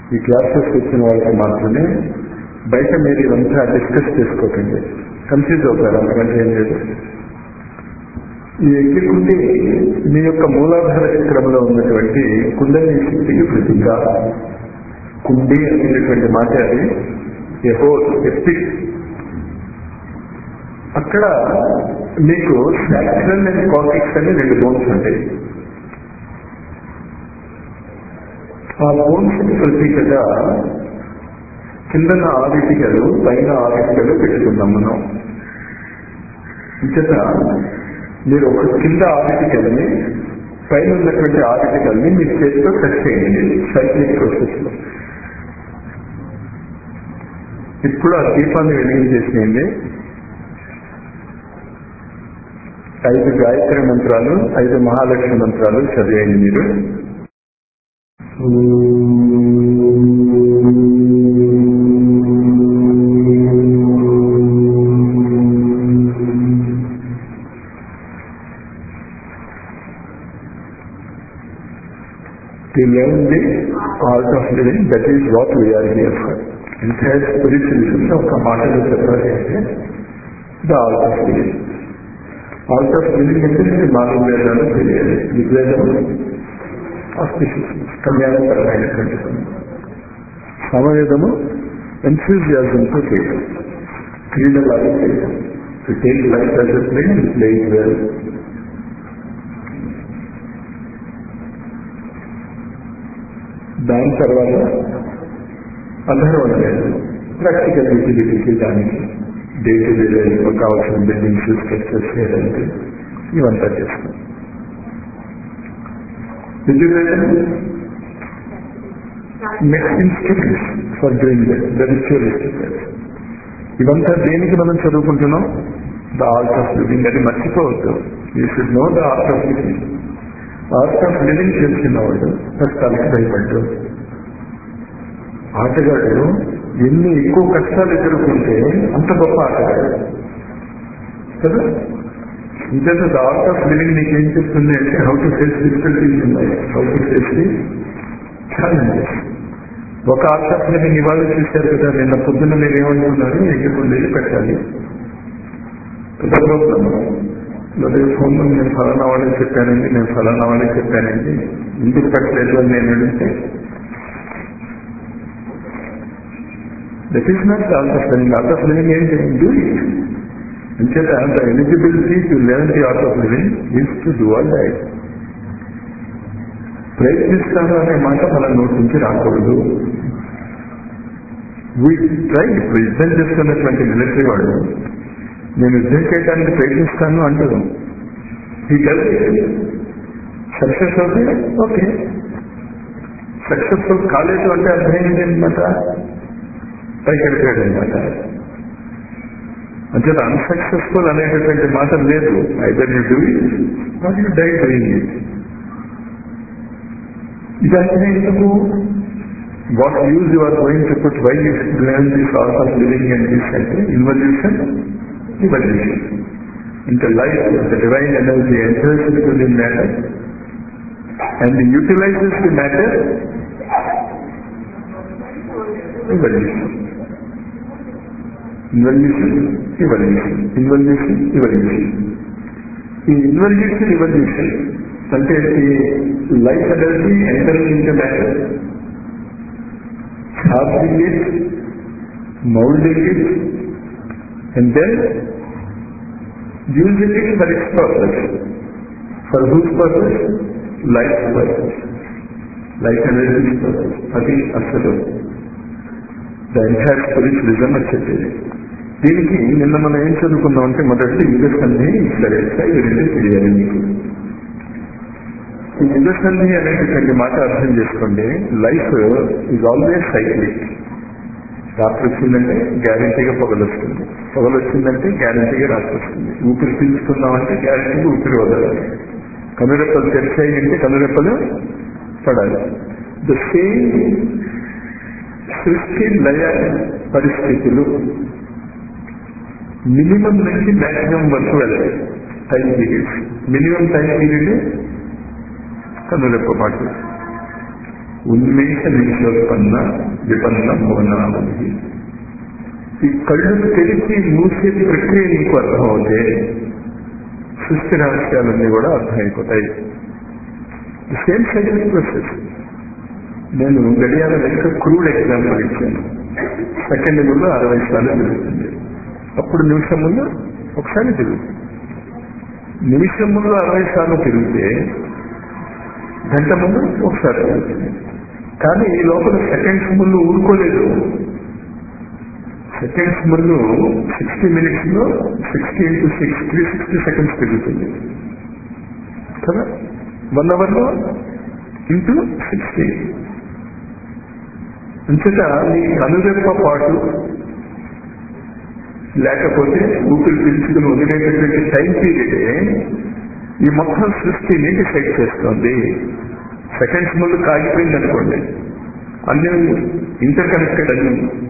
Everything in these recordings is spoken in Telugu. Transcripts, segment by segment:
ఈ క్లాసెస్ వచ్చిన వాళ్ళకి మాత్రమే బయట మీరు ఇదంతా డిస్కస్ చేసుకోకండి కన్ఫ్యూజ్ అవుతారు అంతకంటే ఏం లేదు ఈ ఎగ్గికుండి మీ యొక్క మూలాధార చక్రంలో ఉన్నటువంటి కుండలి శక్తికి ప్రతీక కుండి అనేటువంటి మాట అది ఎహో ఎపిక్ అక్కడ మీకు సాక్రల్ అండ్ కాకిక్స్ అని రెండు బోన్స్ ఉంటాయి ఆ బోన్స్ కి ప్రతీకగా కిందన ఆదిటికలు పైన ఆదిటికలు పెట్టుకున్నాం మనం ఇంచేత మీరు ఒక కింద ఆదిటికల్ని పైన ఉన్నటువంటి ఆదిటికల్ని మీ చేతితో టచ్ చేయండి సైక్లిక్ ప్రాసెస్ లో ఇప్పుడు ఆ దీపాన్ని వెలిగించేసేయండి ఐదు గాయత్రి మంత్రాలు ఐదు మహాలక్ష్మి మంత్రాలు చదివేయండి మీరు To learn the art of living, that is what we are here for. Entire spiritualism ఒక మాటలు చెప్పాలి అంటే the art of living art of living అంటే మీకు నాలుగు వేదాలు తెలియాలి ఋగ్వేదం ఆస్పిషియస్ కళ్యాణకరమైనటువంటి సమవేదము ఎంతూజియాజంతో చేయడం క్రీడలాగా చేయడం to take life as a play and playing well దాని తర్వాత అధర్వణ లేదు ప్రాక్టికల్ యూటిలిటీకి దానికి డే టు డే లైఫ్లో కావాల్సిన బిల్డింగ్స్ స్ట్రక్చర్స్ చేయడానికి ఇవంతా చేస్తాం visualization next instruments for doing that the ritualistic ఇవంతా దేనికి మనం చదువుకుంటున్నాం ద ఆర్ట్ ఆఫ్ లివింగ్ అది మర్చిపోవద్దు you should know the art of living art of living తెలిసిన వాళ్ళు కష్టాలకు భయపడ్డు ఆటగాడు ఎన్ని ఎక్కువ కష్టాలు ఎదుర్కొంటే అంత గొప్ప ఆటగాడు కదా ఇంకేత ద ఆర్ట్ ఆఫ్ లివింగ్ నీకు ఏం చెప్తుంది అంటే హౌ టు ఫేస్ డిఫికల్టీస్ ఉన్నాయి how to face the challenges ఒక ఆర్ట్ ఆఫ్ లివింగ్ ఇవాళ చూశారు కదా నిన్న పొద్దున్న మీరు ఏమనుకున్నారు ఎగ్గిపుండేది పెట్టాలి కుదరబోతున్నాము లేదా ఫోన్లో నేను ఫలానా వాళ్ళకి చెప్పానండి నేను ఫలానా వాళ్ళకి చెప్పానండి ఇంటికి పెట్టలేదు అని నేను అడిగితే that is not art of living art of living ఏం చేయండి డూ ఇట్ అంచేత the eligibility to learn the art of living is to do or die ప్రయత్నిస్తారు అనే మాట మన నోటి నుంచి రాకూడదు వీ ట్రై ఇప్పుడు యుద్ధం చేస్తున్నటువంటి మిలిటరీ వాడు నేను యుద్ధం చేయడానికి ప్రయత్నిస్తాను అంటారు ఈ సక్సెస్ అవుతే ఓకే సక్సెస్ఫుల్ కాలేదు అంటే అర్థం ఏంటి అనమాట పైకి వెళ్ళిపోయాడు అనమాట అంటే అన్సక్సెస్ఫుల్ అనేటటువంటి మాట లేదు either you do it or you die doing it ఇదంటే ఎందుకు what use you are going to put why you learn this art of living and this అంటే involution evolution. Into life, the divine energy enters into the matter and utilizes the matter, evolution. Involution, evolution. Involution, evolution. ఈ ఇన్వల్యూషన్ ఇవల్యూషన్ అంటే ఈ life energy entering in the matter charging it moulding it and then using it for its purpose. For whose purpose? Life's purpose. Life energy's purpose. అది అసలు ద ఎంటైర్ స్పిరిచువలిజం అని చెప్పేది దీనికి నిన్న మనం ఏం చదువుకున్నాం అంటే మొదటి యుగసంధి సరే ఈ రెండు తెలియాలి మీకు ఈ యుగసంధి అనేటటువంటి మాట అర్థం చేసుకోండి లైఫ్ ఈజ్ ఆల్వేస్ సైక్లిక్ రాత్రి వచ్చిందంటే గ్యారంటీగా పొగలు వస్తుంది పొగలు వచ్చిందంటే గ్యారంటీగా రాత్రి వస్తుంది ఊపిరి పీల్చుకుందామంటే గ్యారంటీగా ఊపిరి వదలాలి కనురెప్పలు తెరిచాయి అంటే కనురెప్పలు పడాలి ద సేమ్ సృష్టి లయ పరిస్థితులు మినిమం నుంచి మాక్సిమం వరకు వెళ్ళాలి time period minimum time period కనురెప్ప పాటు ఉన్మేష నిమిషోత్పన్న విపన్న మౌనావధి ఈ కళ్ళు తెరిచి మూసే ప్రక్రియ నీకు అర్థమవుతే సృష్టి రహస్యాలన్నీ కూడా అర్థమైపోతాయి సేమ్ సైకిల్ ప్రాసెస్ నేను గడియార లెక్క క్రూడ్ ఎగ్జాంపుల్ ఇచ్చాను సెకండ్ ముందు అరవై సార్లు తిరుగుతుంది అప్పుడు నిమిషం ముందు ఒకసారి తిరుగుతుంది నిమిషం ముందు అరవై సార్లు తిరిగితే గంట ముందు ఒకసారి తిరుగుతుంది కానీ ఈ లోపల సెకండ్స్ ముందు ఊరుకోలేదు సెకండ్స్ ముందు సిక్స్టీ మినిట్స్ లో sixty into six three sixty seconds తిరుగుతుంది కదా వన్ అవర్ లో ఇంటూ సిక్స్టీ అంచేత నీ కనురెప్ప పాటు లేకపోతే ఊపిరి పీల్చుకుని వదిలేటటువంటి టైం పీరియడే ఈ మొత్తం సృష్టిని డిసైడ్ చేస్తుంది సెకండ్స్ ముందు కాగిపోయింది అనుకోండి అన్ని ఇంటర్ కనెక్టెడ్ అన్ని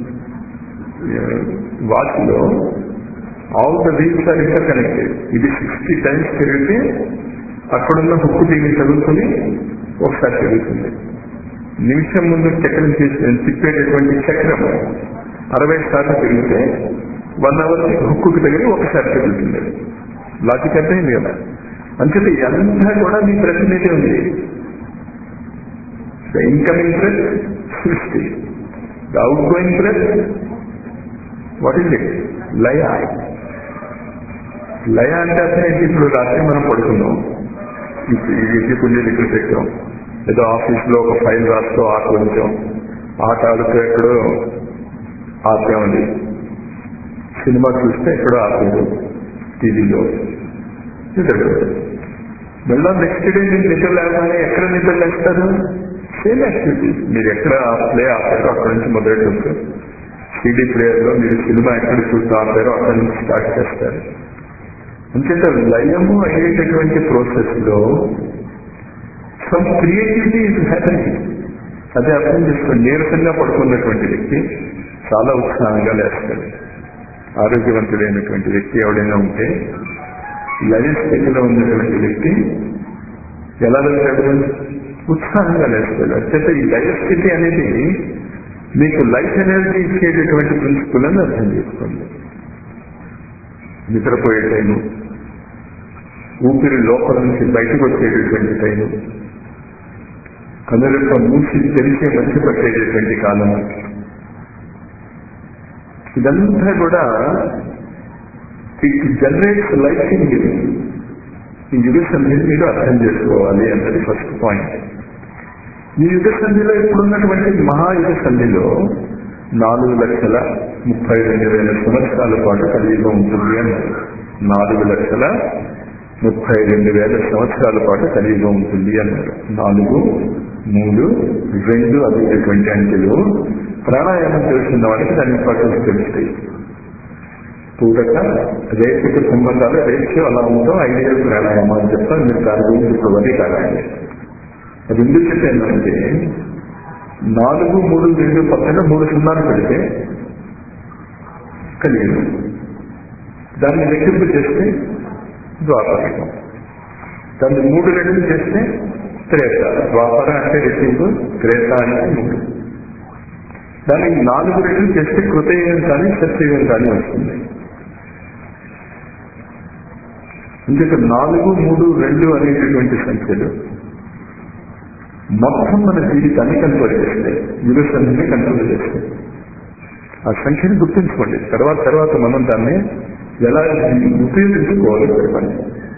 వాచ్ లో all the wheels are interconnected ఇది సిక్స్టీ టైమ్స్ తిరిగితే అక్కడున్న హుక్కు దీన్ని తగులుతుంది ఒకసారి తిరుగుతుంది నిమిషం ముందు చక్రం చేసి తిప్పేటటువంటి చక్రం అరవై సార్లు తిరిగితే వన్ అవర్ హుక్కుకి తగిలి ఒకసారి తిరుగుతుంది లాజిక్ అర్థమైంది కదా అంచేత ఇదంతా కూడా మీ ప్రతినిధి ఉంది ద ఇన్కమింగ్ బ్రెత్ సృష్టి the outgoing breath what is it లయ లయ అంటే అర్థం ఏంటి ఇప్పుడు రాత్రి మనం పడుకున్నాం ఇది పుణ్యం ఇక్కడ పెట్టాం ఏదో ఆఫీస్ లో ఒక ఫైల్ రాస్తూ ఆట ఉంచాం ఆట ఆడుతూ ఎక్కడో ఆపామండి సినిమా చూస్తే ఎక్కడో ఆపారు టీవీలో నిద్రపోయారు మళ్ళా నెక్స్ట్ డే మీరు నిద్ర లేకపోతే ఎక్కడ నిద్ర లేస్తారు సేమ్ యాక్టివిటీ మీరు ఎక్కడ ప్లే ఆపారో అక్కడ నుంచి మొదలెట్టు సిడీ ప్లేయర్ లో మీరు సినిమా ఎక్కడ చూస్తూ ఆపారో అక్కడ నుంచి స్టార్ట్ చేస్తారు అంచేత లయము అయ్యేటటువంటి ప్రాసెస్ లో సమ్ క్రియేటివిటీ ఇస్ హ్యాపెనింగ్ అదే అర్థం చేసుకోండి నీరసంగా పడుకున్నటువంటి వ్యక్తి చాలా ఉత్సాహంగా లేస్తాడు ఆరోగ్యవంతుడైనటువంటి వ్యక్తి ఎవడైనా ఉంటే లయ స్థితిలో ఉన్నటువంటి వ్యక్తి ఎలా లేస్తాడు ఉత్సాహంగా లేస్తాడు అంచేత ఈ లయ స్థితి అనేది మీకు లైఫ్ ఎనర్జీ ఇచ్చేటటువంటి ప్రిన్సిపల్ అని అర్థం చేసుకోండి నిద్రపోయే టైము ఊపిరి లోపల నుంచి బయటకు వచ్చేటటువంటి టైము కనురెప్ప మూసి తెరిచే మంచి పట్టేటటువంటి కాలం ఇదంతా కూడా it generates life in you ఈ యుగ సంధిని మీరు అర్థం చేసుకోవాలి అన్నది ఫస్ట్ పాయింట్ ఈ యుగ సంధిలో ఇప్పుడున్నటువంటి మహాయుగ సంధిలో నాలుగు లక్షల ముప్పై రెండు వేల సంవత్సరాల పాటు కలిగిగా ఉంటుంది అన్నారు నాలుగు లక్షల ముప్పై రెండు వేల సంవత్సరాల పాటు కలిగిగా ఉంటుంది అన్నారు నాలుగు మూడు రెండు అనేటటువంటి అంకెలు ప్రాణాయామం తెలుసున్న వాళ్ళకి దాని పాటు తెలుస్తాయి పూరక రేఖకు సంబంధాలు రేషియో అలా ఉందో ఐడియల్ ప్రాణాయామం అని చెప్తాను మీరు దాని గురించి ఇప్పుడు వదే కాదండి అది ఎందుకు చెప్పానంటే నాలుగు మూడు రెండు పక్కన మూడు సున్నాలు పెడితే కలిగి దాన్ని లెక్కింపు చేస్తే ద్వాపరికం దాన్ని మూడు రెండు చేస్తే త్రేత ద్వాపర అంటే రెట్టింపు త్రేత అంటే మూడు దానికి నాలుగు రెట్లు చేస్తే కృతయుగం కానీ సత్యయుగం కానీ వస్తుంది ఇంకొక నాలుగు మూడు రెండు అనేటటువంటి సంఖ్యలు మొత్తం మన జీవితాన్ని కంట్రోల్ చేస్తాయి యుగ సంధిని కంట్రోల్ చేస్తాయి ఆ సంఖ్యని గుర్తుంచుకోండి తర్వాత తర్వాత మనం దాన్ని ఎలా ఉపయోగించుకోవాలి చెప్పండి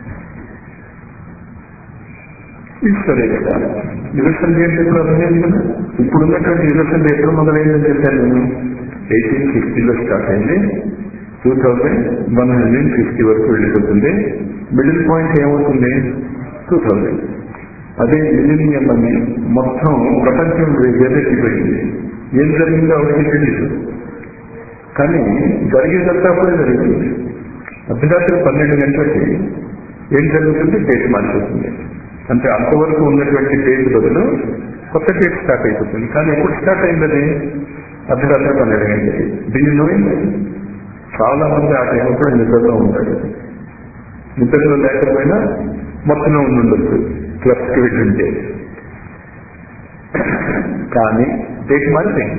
ఈశ్వరే కదా యుగసంధి అంటే ఇప్పుడు అర్థమైంది కదా ఇప్పుడున్నటువంటి యుగసంధి ఎప్పుడు మొదలైందని చెప్పాను నేను ఎయిటీన్ ఫిఫ్టీలో స్టార్ట్ అయింది two thousand one hundred fifty వరకు వెళ్ళిపోతుంది మిడిల్ పాయింట్ ఏమవుతుంది టూ థౌజండ్ అదే మిలినియం అని మొత్తం ప్రపంచం వేరెక్కిపోయింది ఏం జరిగిందో అవన్నీ తెలియదు కానీ జరిగేదంతా కూడా జరుగుతుంది అర్ధరాత్రి పన్నెండు గంటలకి ఏం జరుగుతుంది డేట్ మార్చుతుంది అంటే అంతవరకు ఉన్నటువంటి డేట్ బదులు కొత్త డేట్ స్టార్ట్ అయిపోతుంది కానీ ఎప్పుడు స్టార్ట్ అయింది అర్ధరాత్రి పన్నెండు గంటలకి దీన్ని నోయింది చాలా మంది ఆ టైం కూడా నిద్రలో ఉంటారు నిద్రలో లేకపోయినా మొత్తంలో ఉండుండొచ్చు క్లబ్స్కి వెళ్ళుంటే కానీ డేట్ మారిపోయింది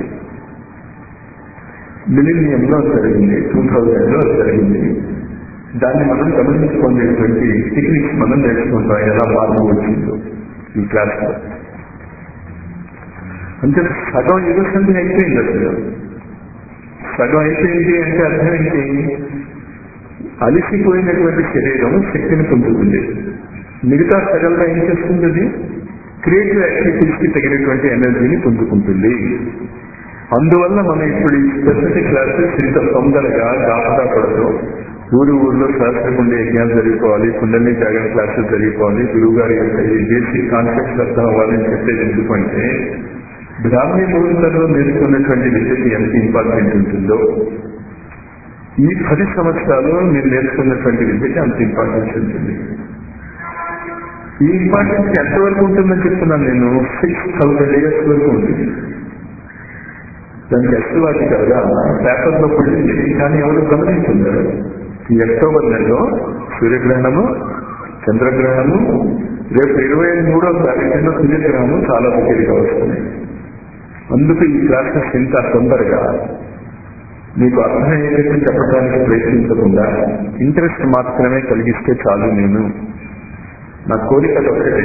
మిలినియంలో జరిగింది టూ థౌజండ్లో జరిగింది దాన్ని మనం గమనించుకునేటువంటి టెక్నిక్స్ మనం నేర్చుకుంటాం ఎలా మార్పు వచ్చిందో ఈ క్లాస్లో అంటే సగం యుగసంధి అయిపోయింది అసలు సగం అయిపోయింది అంటే అర్థం ఏంటి అలిసిపోయినటువంటి శరీరం శక్తిని పొందుతుంది మిగతా సగంలో ఏం చేస్తుంది అది క్రియేటివ్ యాక్టివిటీస్ కి తగినటువంటి ఎనర్జీని పొందుకుంటుంది అందువల్ల మనం ఇప్పుడు ఈ స్పెసిఫిక్ క్లాసెస్ ఇంత తొందరగా దాపదా పడదు ఊరు ఊర్లో శాస్త్రకుండే యజ్ఞాలు జరిగిపోవాలి కుండలి జాగరణ క్లాసెస్ జరిగిపోవాలి గురువు గారి యొక్క ఈ బేసిక్ కాన్సెప్ట్స్ అర్థం అవ్వాలని చెప్పేది ఎందుకంటే బ్రాహ్మీ ముహూర్తంలో నేర్చుకున్నటువంటి విద్యకి ఎంత ఇంపార్టెంట్ ఉంటుందో ఈ పది సంవత్సరాలు మీరు నేర్చుకున్నటువంటి విద్యకి అంత ఇంపార్టెన్స్ ఉంటుంది ఈ ఇంపార్టెన్స్ ఎంతవరకు ఉంటుందని చెప్తున్నాను నేను సిక్స్ థౌసండ్ ఇయర్స్ వరకు ఉంటుంది దానికి ఎస్టివాటికల్గా పేపర్లో పడింది కానీ ఎవరు గమనించుంటారు ఈ అక్టోబర్ నెలలో సూర్యగ్రహణము చంద్రగ్రహణము రేపు ఇరవై మూడో తారీఖున సూర్యగ్రహణము చాలా దగ్గరగా వస్తుంది అందుకు ఈ క్లాసెస్ ఇంత తొందరగా మీకు అర్థమయ్యేటట్టు చెప్పడానికి ప్రయత్నించకుండా ఇంట్రెస్ట్ మాత్రమే కలిగిస్తే చాలు నేను నా కోరిక ఒకటే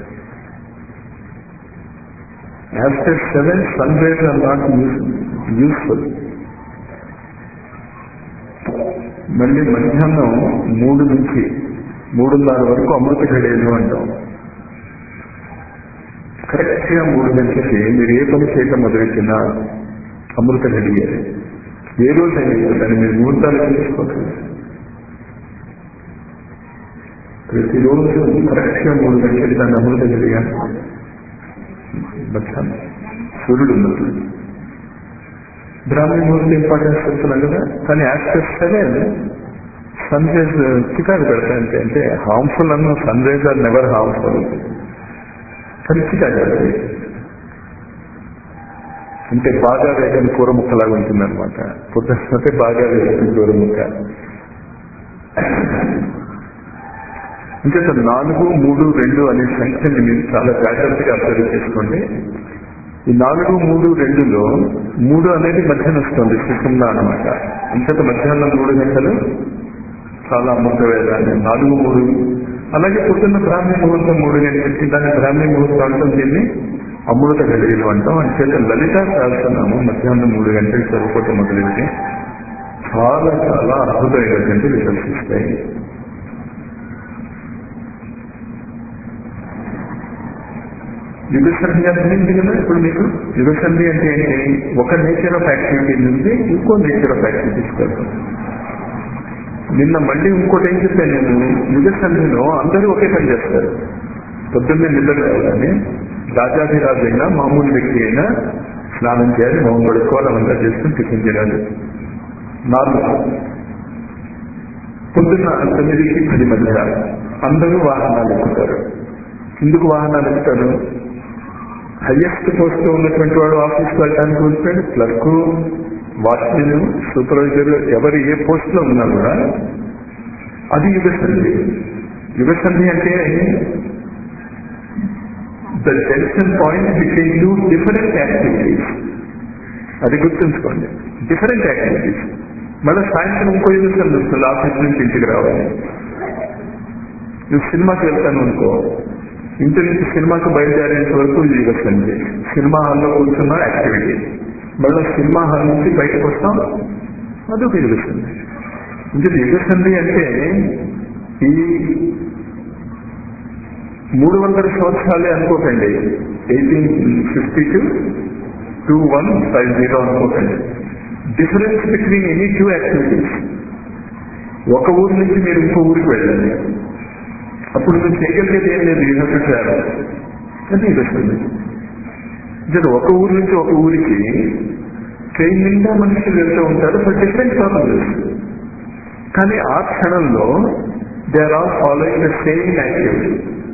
after seven sun rays are not useful మళ్ళీ మధ్యాహ్నం మూడు నుంచి మూడున్నర వరకు అమృత గడియలు అంటాం కరెక్ట్ గా మూడు గంటలకి మీరు ఏ పని చేయటం మొదలెట్టినా అమృత గడియాలి ఏ రోజైనా దాన్ని మీరు ముహూర్తాలు తీసుకోవచ్చు ప్రతిరోజు కరెక్ట్ గా మూడు గంటలకి దాన్ని అమృత గడియాలి మధ్యాహ్నం సూర్యుడు ఉన్నప్పుడు బ్రాహ్మణ ముహూర్తం ఇంపార్టెన్స్ చెప్తున్నాం కదా కానీ ఆఫ్టర్ సెవెన్ సన్ రైజ్ చికాకు పెడతాయంటే అంటే హార్మ్ఫుల్ అన్న sunrise are never harmful కానీ చికాకు పెడతాయి అంటే బాగా వేగని కూర ముక్కలాగా ఉంటుంది అనమాట పొద్దున్నంటే బాగా వేసిన కూర ముక్క అంటే సార్ నాలుగు మూడు రెండు అనే సంఖ్యని మీరు చాలా జాగ్రత్తగా అబ్జర్వ్ చేసుకోండి ఈ నాలుగు మూడు రెండులో మూడు అనేది మధ్యాహ్నం వస్తుంది సుఖంగా అనమాట అంతట మధ్యాహ్నం మూడు గంటలు చాలా అమృత వేదాన్ని నాలుగు మూడు అలాగే పొద్దున్న బ్రాహ్మీ ముహూర్తం మూడు గంటలకి దాన్ని బ్రాహ్మీ ముహూర్తం అంటాం దీన్ని అమృత గడియలు అంటాం అంచేత లలిత సహస్రనామం మధ్యాహ్నం మూడు గంటలకు చదువుకోవటం మొదలైతే చాలా చాలా అద్భుతమైనటువంటి రిజల్ట్స్ ఇస్తాయి యుగసంధి అర్థమైంది కదా ఇప్పుడు మీకు యుగసంధి అంటే ఏంటి ఒక నేచర్ ఆఫ్ యాక్టివిటీ నుంచి ఇంకో నేచర్ ఆఫ్ యాక్టివిటీస్ వెళ్తాం నిన్న మళ్ళీ ఇంకోటి ఏం చెప్పాను నేను యుగసంధిలో అందరూ ఒకే పని చేస్తారు పొద్దున్నే నిద్ర కావాలని రాజాధిరాజు అయినా మామూలు వ్యక్తి అయినా స్నానం చేయాలి మొహం పడుకోవాలి అవంతా చేసుకుని టిఫిన్ చేయాలి నార్మల్ పొద్దున్న తొమ్మిదికి పది మధ్య అందరూ వాహనాలు ఎక్కుతారు ఎందుకు వాహనాలు ఎక్కుతారు హయ్యెస్ట్ పోస్ట్ లో ఉన్నటువంటి వాడు ఆఫీస్కి వెళ్ళడానికి వెళ్తాడు క్లర్క్ వాచ్మెన్ సూపర్వైజర్ ఎవరు ఏ పోస్ట్ లో ఉన్నా కూడా అది యుగసంధి యుగసంధి అంటే the junction point between two different activities అది గుర్తుంచుకోండి డిఫరెంట్ యాక్టివిటీస్ మళ్ళీ సాయంత్రం ఇంకో యుగసంధి వస్తుంది ఆఫీస్ నుంచి ఇంటికి రావాలి నువ్వు సినిమాకి వెళ్తాను అనుకో ఇంటి నుంచి సినిమాకి బయలుదేరేంత వరకు యుగసంధి సినిమా హాల్లో కూర్చున్న యాక్టివిటీ మళ్ళీ సినిమా హాల్ నుంచి బయటకు వస్తాం అదొక యుగసంధి అంటే యుగసంధి అంటే ఈ మూడు వందల సంవత్సరాలే అనుకోకండి eighteen fifty to two one five zero అనుకోకండి difference between any two activities ఒక ఊరు నుంచి మీరు ఇంకో ఊరికి వెళ్ళండి అప్పుడు మీరు చేయగలిగేది ఏం లేదు యూనివర్సిటీ ట్రావెల్ అది యుగసంధి అంటే ఒక ఊరు నుంచి ఒక ఊరికి ట్రైన్ నిండా మనుషులు వెళ్తూ ఉంటారు ఫర్ డిఫరెంట్ పర్పసెస్ కానీ ఆ క్షణంలో they are all following the same activity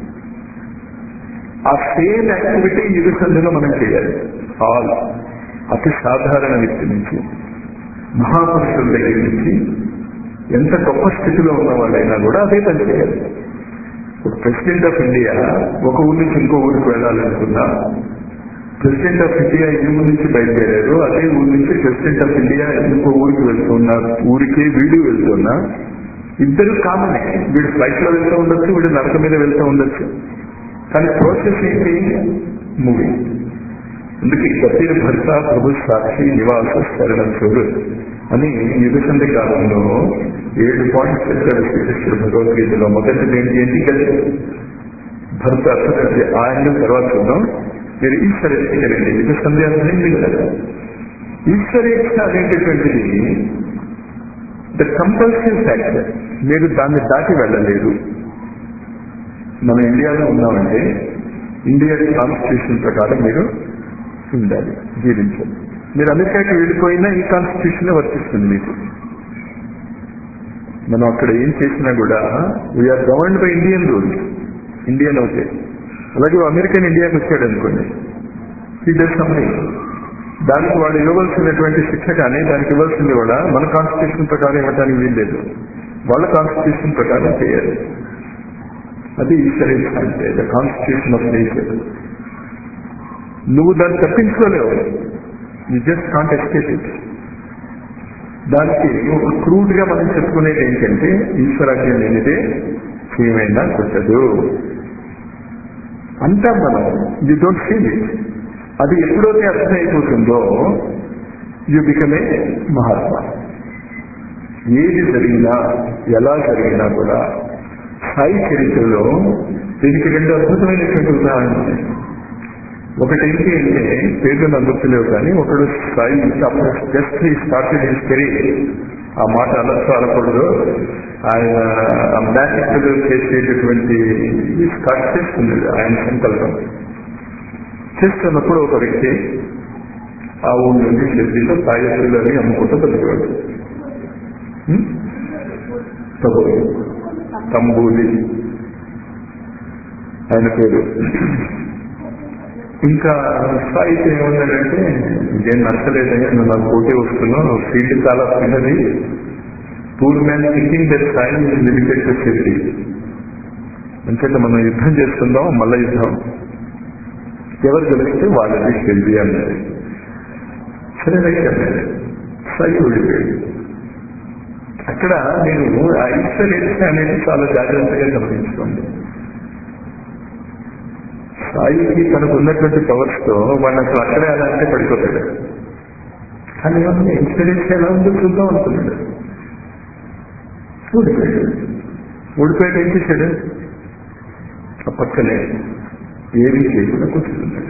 ఆ సేమ్ యాక్టివిటీ యుగ సంధిలో మనం చేయాలి ఆల్ అతి సాధారణ వ్యక్తి నుంచి మహాపురుషుల దగ్గర నుంచి ఎంత గొప్ప స్థితిలో ఉన్న వాళ్ళైనా కూడా అదే పని చేయాలి ప్రెసిడెంట్ ఆఫ్ ఇండియా ఒక ఊరి నుంచి ఇంకో ఊరికి వెళ్ళాలనుకున్నా ప్రెసిడెంట్ ఆఫ్ ఇండియా ఈ ఊరు నుంచి బయలుదేరారు అదే ఊరు నుంచి ప్రెసిడెంట్ ఆఫ్ ఇండియా ఇంకో ఊరికి వెళ్తున్నారు ఊరికి వీడు వెళ్తున్నా ఇద్దరు కామనే వీడు ఫ్లైట్ లో వెళ్తూ ఉండొచ్చు వీడు నడక మీద వెళ్తూ ఉండొచ్చు కానీ ప్రాసెస్ ఏంటి మూవీ అందుకే గతిర్ భర్త ప్రభు సాక్షి నివాస శరణం చూడు అని యుగసంధి కాలంలో ఏడు పాయింట్స్ చెప్పారు శ్రీకృష్ణుడు భగవద్గీతలో మొదటిది ఏంటి ఏంటి గతి భర్త అర్థగతి ఆయన తర్వాత చూద్దాం మీరు ఈశ్వరేచ్ఛకి రండి యుగ సంధ్యాన్ని వింటారు ఈశ్వరేచ్ఛ అనేటటువంటిది ద కంపల్సరీ ఫ్యాక్టర్ మీరు దాన్ని దాటి వెళ్ళలేరు మన ఇండియాలో ఉన్నామంటే ఇండియా కాన్స్టిట్యూషన్ ప్రకారం మీరు ఉండాలి జీవించాలి మీరు అమెరికాకి వెళ్ళిపోయినా ఈ కాన్స్టిట్యూషన్ వర్తిస్తుంది మీకు మనం అక్కడ ఏం చేసినా కూడా we are governed by Indian rules Indian okay అలాగే అమెరికన్ ఇండియాకి వచ్చాడు అనుకోండి ఈ డస్ సంథింగ్ దానికి వాడు ఇవ్వవలసినటువంటి శిక్ష కానీ దానికి ఇవ్వాల్సింది కూడా మన కాన్స్టిట్యూషన్ ప్రకారం ఇవ్వడానికి వీల్లేదు వాళ్ళ కాన్స్టిట్యూషన్ ప్రకారం చేయాలి అది ఈశ్వరేచ్ఛ అంటే ద కాన్స్టిట్యూషన్ ఆఫ్ నేచర్ నువ్వు దాన్ని తప్పించుకోలేవు you just can't escape it దానికి ఒక క్రూడ్ గా మనం చెప్పుకునేది ఏంటంటే ఈశ్వరాజ్ఞ లేనిదే ఏమైనా కుట్టదు అంతా మనం యూ డోంట్ ఫీల్ ఇట్ అది ఎప్పుడైతే అర్థమైపోతుందో యూ బికమే మహాత్మా ఏది జరిగినా ఎలా జరిగినా కూడా సాయి చరిత్రలో దీనికి రెండు అద్భుతమైనటువంటి ఉదాహరణలు ఉన్నాయి ఒకటి ఏంటి అంటే పేర్లు నాకు గుర్తులేవు కానీ ఒకడు Sai just he started his career ఆ మాట అనొచ్చు అనకూడదు ఆయన మ్యాజిక్ చేసేటటువంటి స్టార్ట్ చేస్తుంది ఆయన సంకల్పం చేస్తున్నప్పుడు ఒక వ్యక్తి ఆ ఊరి నుండి షెడ్డీలో తాయెత్తులని అమ్ముకుంటూ బతికేవాడు తంబూలి ఆయన పేరు ఇంకా సాయితే ఏమన్నాడంటే ఇదేం నచ్చలేదయ్యా నువ్వు నాకు పోటీ వస్తున్నావు ఫీల్డ్ చాలా చిన్నది పూర్ మ్యాన్ థింకింగ్ దట్ సాయి లిమిటెడ్ టు సేఫ్టీ ఎందుకంటే మనం యుద్ధం చేస్తుందాం మళ్ళా యుద్ధం ఎవరు గెలిస్తే వాళ్ళది గెలిపి అన్నది సరే రైట్ అన్నది సాయి ఓడిపోయాడు అక్కడ నేను ఆ ఈశ్వరేచ్ఛ అనేది చాలా జాగ్రత్తగా గమనించుకోండి సాయికి తనకు ఉన్నటువంటి పవర్స్ తో వాడిని అసలు అక్కడే అలాంటి పడిపోతాడు కానీ ఏమన్నా ఇన్సూరెన్స్ ఎలా ఉందో చూద్దాం అనుకున్నాడు ఓడిపోయాడు ఓడిపోయాడు ఏం చేశాడు ఆ పక్కనే ఏమీ చేయకుండా కూర్చున్నాడు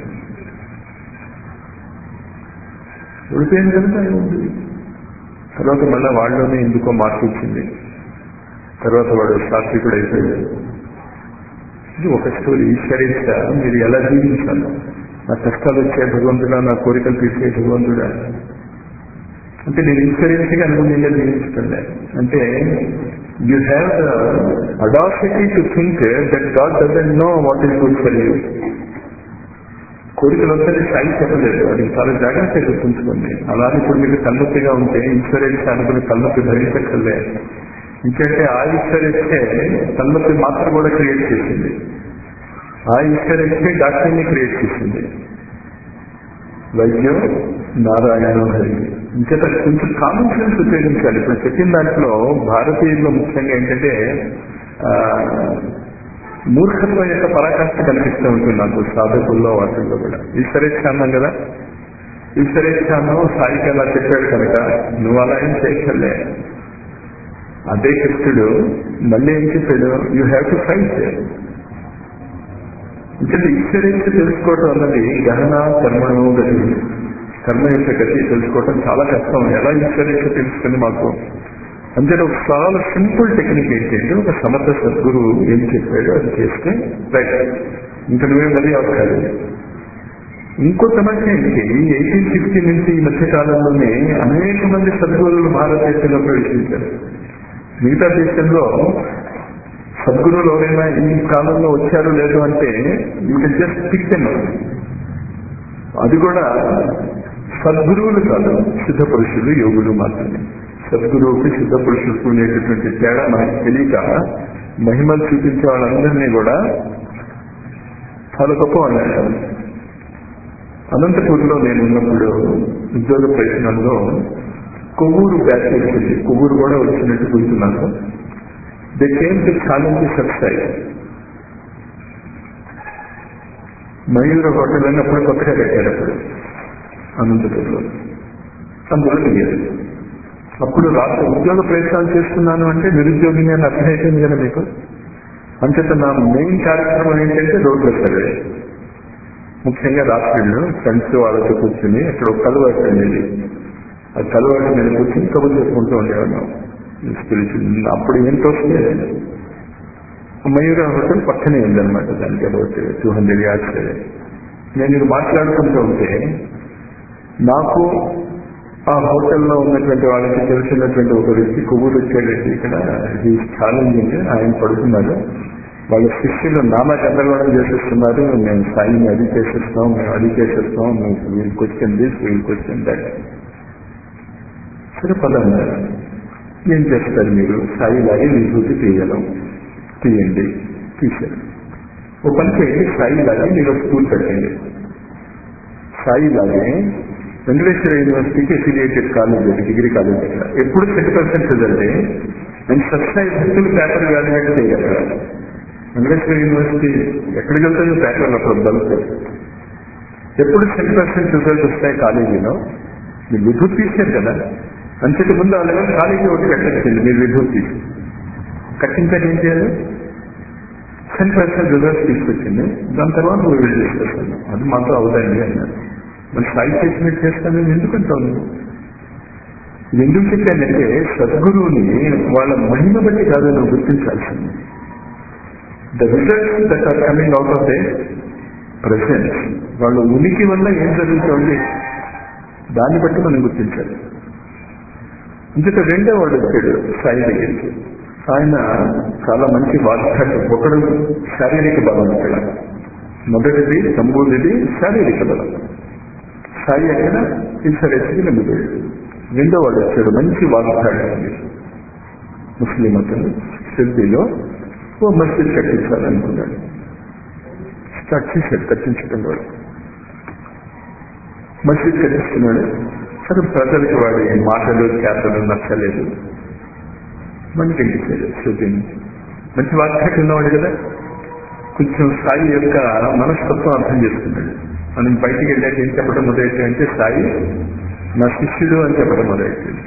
ఓడిపోయింది కనుక ఏముంది తర్వాత మళ్ళీ వాళ్ళలోనే ఎందుకో మార్పు వచ్చింది తర్వాత వాడు సాత్వికుడు అయిపోయాడు ఇది ఒక స్టోరీ ఈశ్వరేచ్ఛ మీరు ఎలా జీవించాలి నా కష్టాలు వచ్చే భగవంతుడా నా కోరికలు తీర్చే భగవంతుడా అంటే నేను ఈశ్వరేచ్ఛగా అనుగుణంగా జీవించకండి అంటే you have the audacity to think that God doesn't know what is good for you కోరికలు వస్తే సాయి చెప్పలేదు అది చాలా జాగ్రత్తగా గుర్తుంచుకోండి అలానే ఇప్పుడు మీకు తలనొప్పిగా ఉంటే ఇన్సూరెన్స్ అనుకుని తలనొప్పి భరించక్కర్లే ఇంకంటే ఆ ఈశ్వరేచ్చే తలనొప్పి మాత్రం కూడా క్రియేట్ చేసింది ఆ ఈశ్వరేచ్చే డాక్టర్ని క్రియేట్ చేసింది వైద్యం నారాయణ హరి ఇంకా కొంచెం కామన్ సెన్స్ ఉపయోగించాలి ఇప్పుడు చెప్పిన దాంట్లో భారతీయుల్లో ముఖ్యంగా ఏంటంటే మూర్ఖత్వం యొక్క పరాకాష్ట కనిపిస్తూ ఉంటుంది నాకు సాధకుల్లో వాటిల్లో కూడా ఈశ్వరేచ్ఛ అన్నాం కదా ఈశ్వరేచ్ఛ అన్నాం సాయికి అలా చెప్పాడు కనుక నువ్వు అలా ఏం చేయక్కర్లే అదే కృష్ణుడు మళ్ళీ ఏం చెప్పాడు యూ హ్యావ్ టు ఫైట్ ఇంకా ఈశ్వరేచ్ఛ తెలుసుకోవటం అన్నది గహన కర్మణము గతి కర్మ యొక్క గతి తెలుసుకోవటం చాలా కష్టం ఎలా ఈశ్వరేచ్ఛ తెలుసుకుని మాకు అంటే ఒక చాలా సింపుల్ టెక్నిక్ ఏంటంటే ఒక సమర్థ సద్గురు ఏం చెప్పాడు అది చేస్తే రైట్ ఇంకా నువ్వే మరీ అవసరం ఇంకో సమస్య ఏంటి ఎయిటీన్ ఫిఫ్టీ నుంచి ఈ మధ్య కాలంలోనే అనేక మంది సద్గురువులు భారతదేశంలో ప్రవేశించారు మిగతా దేశంలో సద్గురువులు ఎవరైనా ఈ కాలంలో వచ్చారు లేదు అంటే you can just pick them అది కూడా సద్గురువులు కాదు సిద్ధ పురుషులు యోగులు మాత్రమే సద్గురువుకి సిద్ధ పురుషులకు ఉండేటటువంటి తేడా మనకు తెలియక మహిమలు చూపించే వాళ్ళందరినీ కూడా చాలా గొప్ప వాళ్ళు అనంతపూర్లో నేను ఉన్నప్పుడు ఉద్యోగ ప్రయత్నంలో కొవ్వూరు బ్యాచ్ వచ్చింది కొవ్వూరు కూడా వచ్చినట్టు గుర్తున్నాను they came to challenge subside Mayura hotel అని అప్పుడు కొత్తగా పెట్టారు అప్పుడు అనంతపూర్లో అందులో దిగారు అప్పుడు రాష్ట్ర ఉద్యోగ ప్రయత్నాలు చేస్తున్నాను అంటే నిరుద్యోగిని అని అర్థమైపోయింది కదా మీకు అంచేత నా మెయిన్ కార్యక్రమం ఏంటంటే రోడ్ల సర్వే ముఖ్యంగా రాత్రిళ్ళు ఫ్రెండ్స్ వాళ్ళతో కూర్చుని అక్కడ ఒక కలువాటు ఉండేది ఆ కలువాటు మీద కూర్చుని కబుర్లు చెప్పుకుంటూ ఉండేవాళ్ళం స్పిరిచువల్ అప్పుడు ఏం తోస్తే మయూర హోటల్ పక్కనే ఉందన్నమాట దానికి అబౌట్ టూ హండ్రెడ్ యార్డ్స్ నేను ఇది మాట్లాడుకుంటూ ఉంటే నాకు ఆ హోటల్లో ఉన్నటువంటి వాళ్ళకి తెలిసినటువంటి ఒక వ్యక్తి కొవ్వూరు వచ్చేటట్టు ఇక్కడ ఈ ఛాలెంజింగ్ ఆయన పడుతున్నారు వాళ్ళ శిష్యులు నానా గందరగోళం చేసేస్తున్నారు మేము సాయిని అది చేసేస్తాం మేము అది చేసేస్తాం మేము we'll question this we'll question that సరే పదన్నారు ఏం చేస్తారు మీరు సాయి లాగే విభూతి తీయడం తీయండి తీశారు ఓ పని చేయండి సాయి లాగే మీరు స్కూల్ పెట్టండి సాయి లాగే వెంకటేశ్వర యూనివర్సిటీకి అఫిలియేటెడ్ కాలేజ్ అది డిగ్రీ కాలేజ్ అక్కడ ఎప్పుడు టెన్ పర్సెంట్ రిజల్ట్ నేను సబ్స్క్రైబ్ భక్తులు పేపర్ వాల్యుయేట్ చేయగలరా వెంకటేశ్వర యూనివర్సిటీ ఎక్కడికి వెళ్తాయో పేపర్లు అప్పుడు బల్క్ ఎప్పుడు టెన్ పర్సెంట్ రిజల్ట్ వస్తాయి కాలేజీలో మీరు విభూతి తీశారు కదా అంతటి ముందు ఆ లెవెల్ కాలేజీ ఒకటి కట్టచ్చింది మీరు విభూతి తీసి కట్టించాక ఏం చేయాలి టెన్ పర్సెంట్ రిజల్ట్స్ తీసుకొచ్చింది దాని తర్వాత నువ్వు వెళ్ళి చేసుకొస్తాను అది మాతో అవుదండి అన్నారు మరి సాయి చేసినట్టు చేస్తాను నేను ఎందుకంటావు నువ్వు ఇది ఎందుకు చెప్పానంటే సద్గురువుని వాళ్ళ మహిమ బట్టి కాదు నువ్వు గుర్తించాల్సింది the results that are coming out of the presence వాళ్ళ ఉనికి వల్ల ఏం జరుగుతుంది దాన్ని బట్టి మనం గుర్తించాలి ఇంకొక రెండో వాడు వచ్చాడు సాయి దగ్గరికి ఆయన చాలా మంచి బాధ్యత ఒకడు శారీరక బలం ఇక్కడ మొదటిది సంబూధిది శారీరక బలం సాయి అక్కడ ఇన్సరెస్ట్కి నిండిపోయాడు రెండో వాడు వచ్చాడు మంచి వాగ్దాడి ముస్లిం అతను సిద్ధిలో ఓ మస్జిద్ కట్టించాలనుకున్నాడు స్టార్ట్ చేశాడు కట్టించడం కూడా మస్జిద్ కట్టిస్తున్నాడు సరే ప్రజలకి వాడి మాటలు చేతలు నచ్చలేదు మళ్ళీ కట్టించాడు శుద్ధిని మంచి వాగ్దాటి ఉన్నవాడు కదా కొంచెం సాయి యొక్క మనస్తత్వం అర్థం చేసుకున్నాడు మనం బయటికి వెళ్ళాక ఏం చెప్పడం మొదలెట్టాడంటే సాయి నా శిష్యుడు అని చెప్పడం మొదలెట్టాడు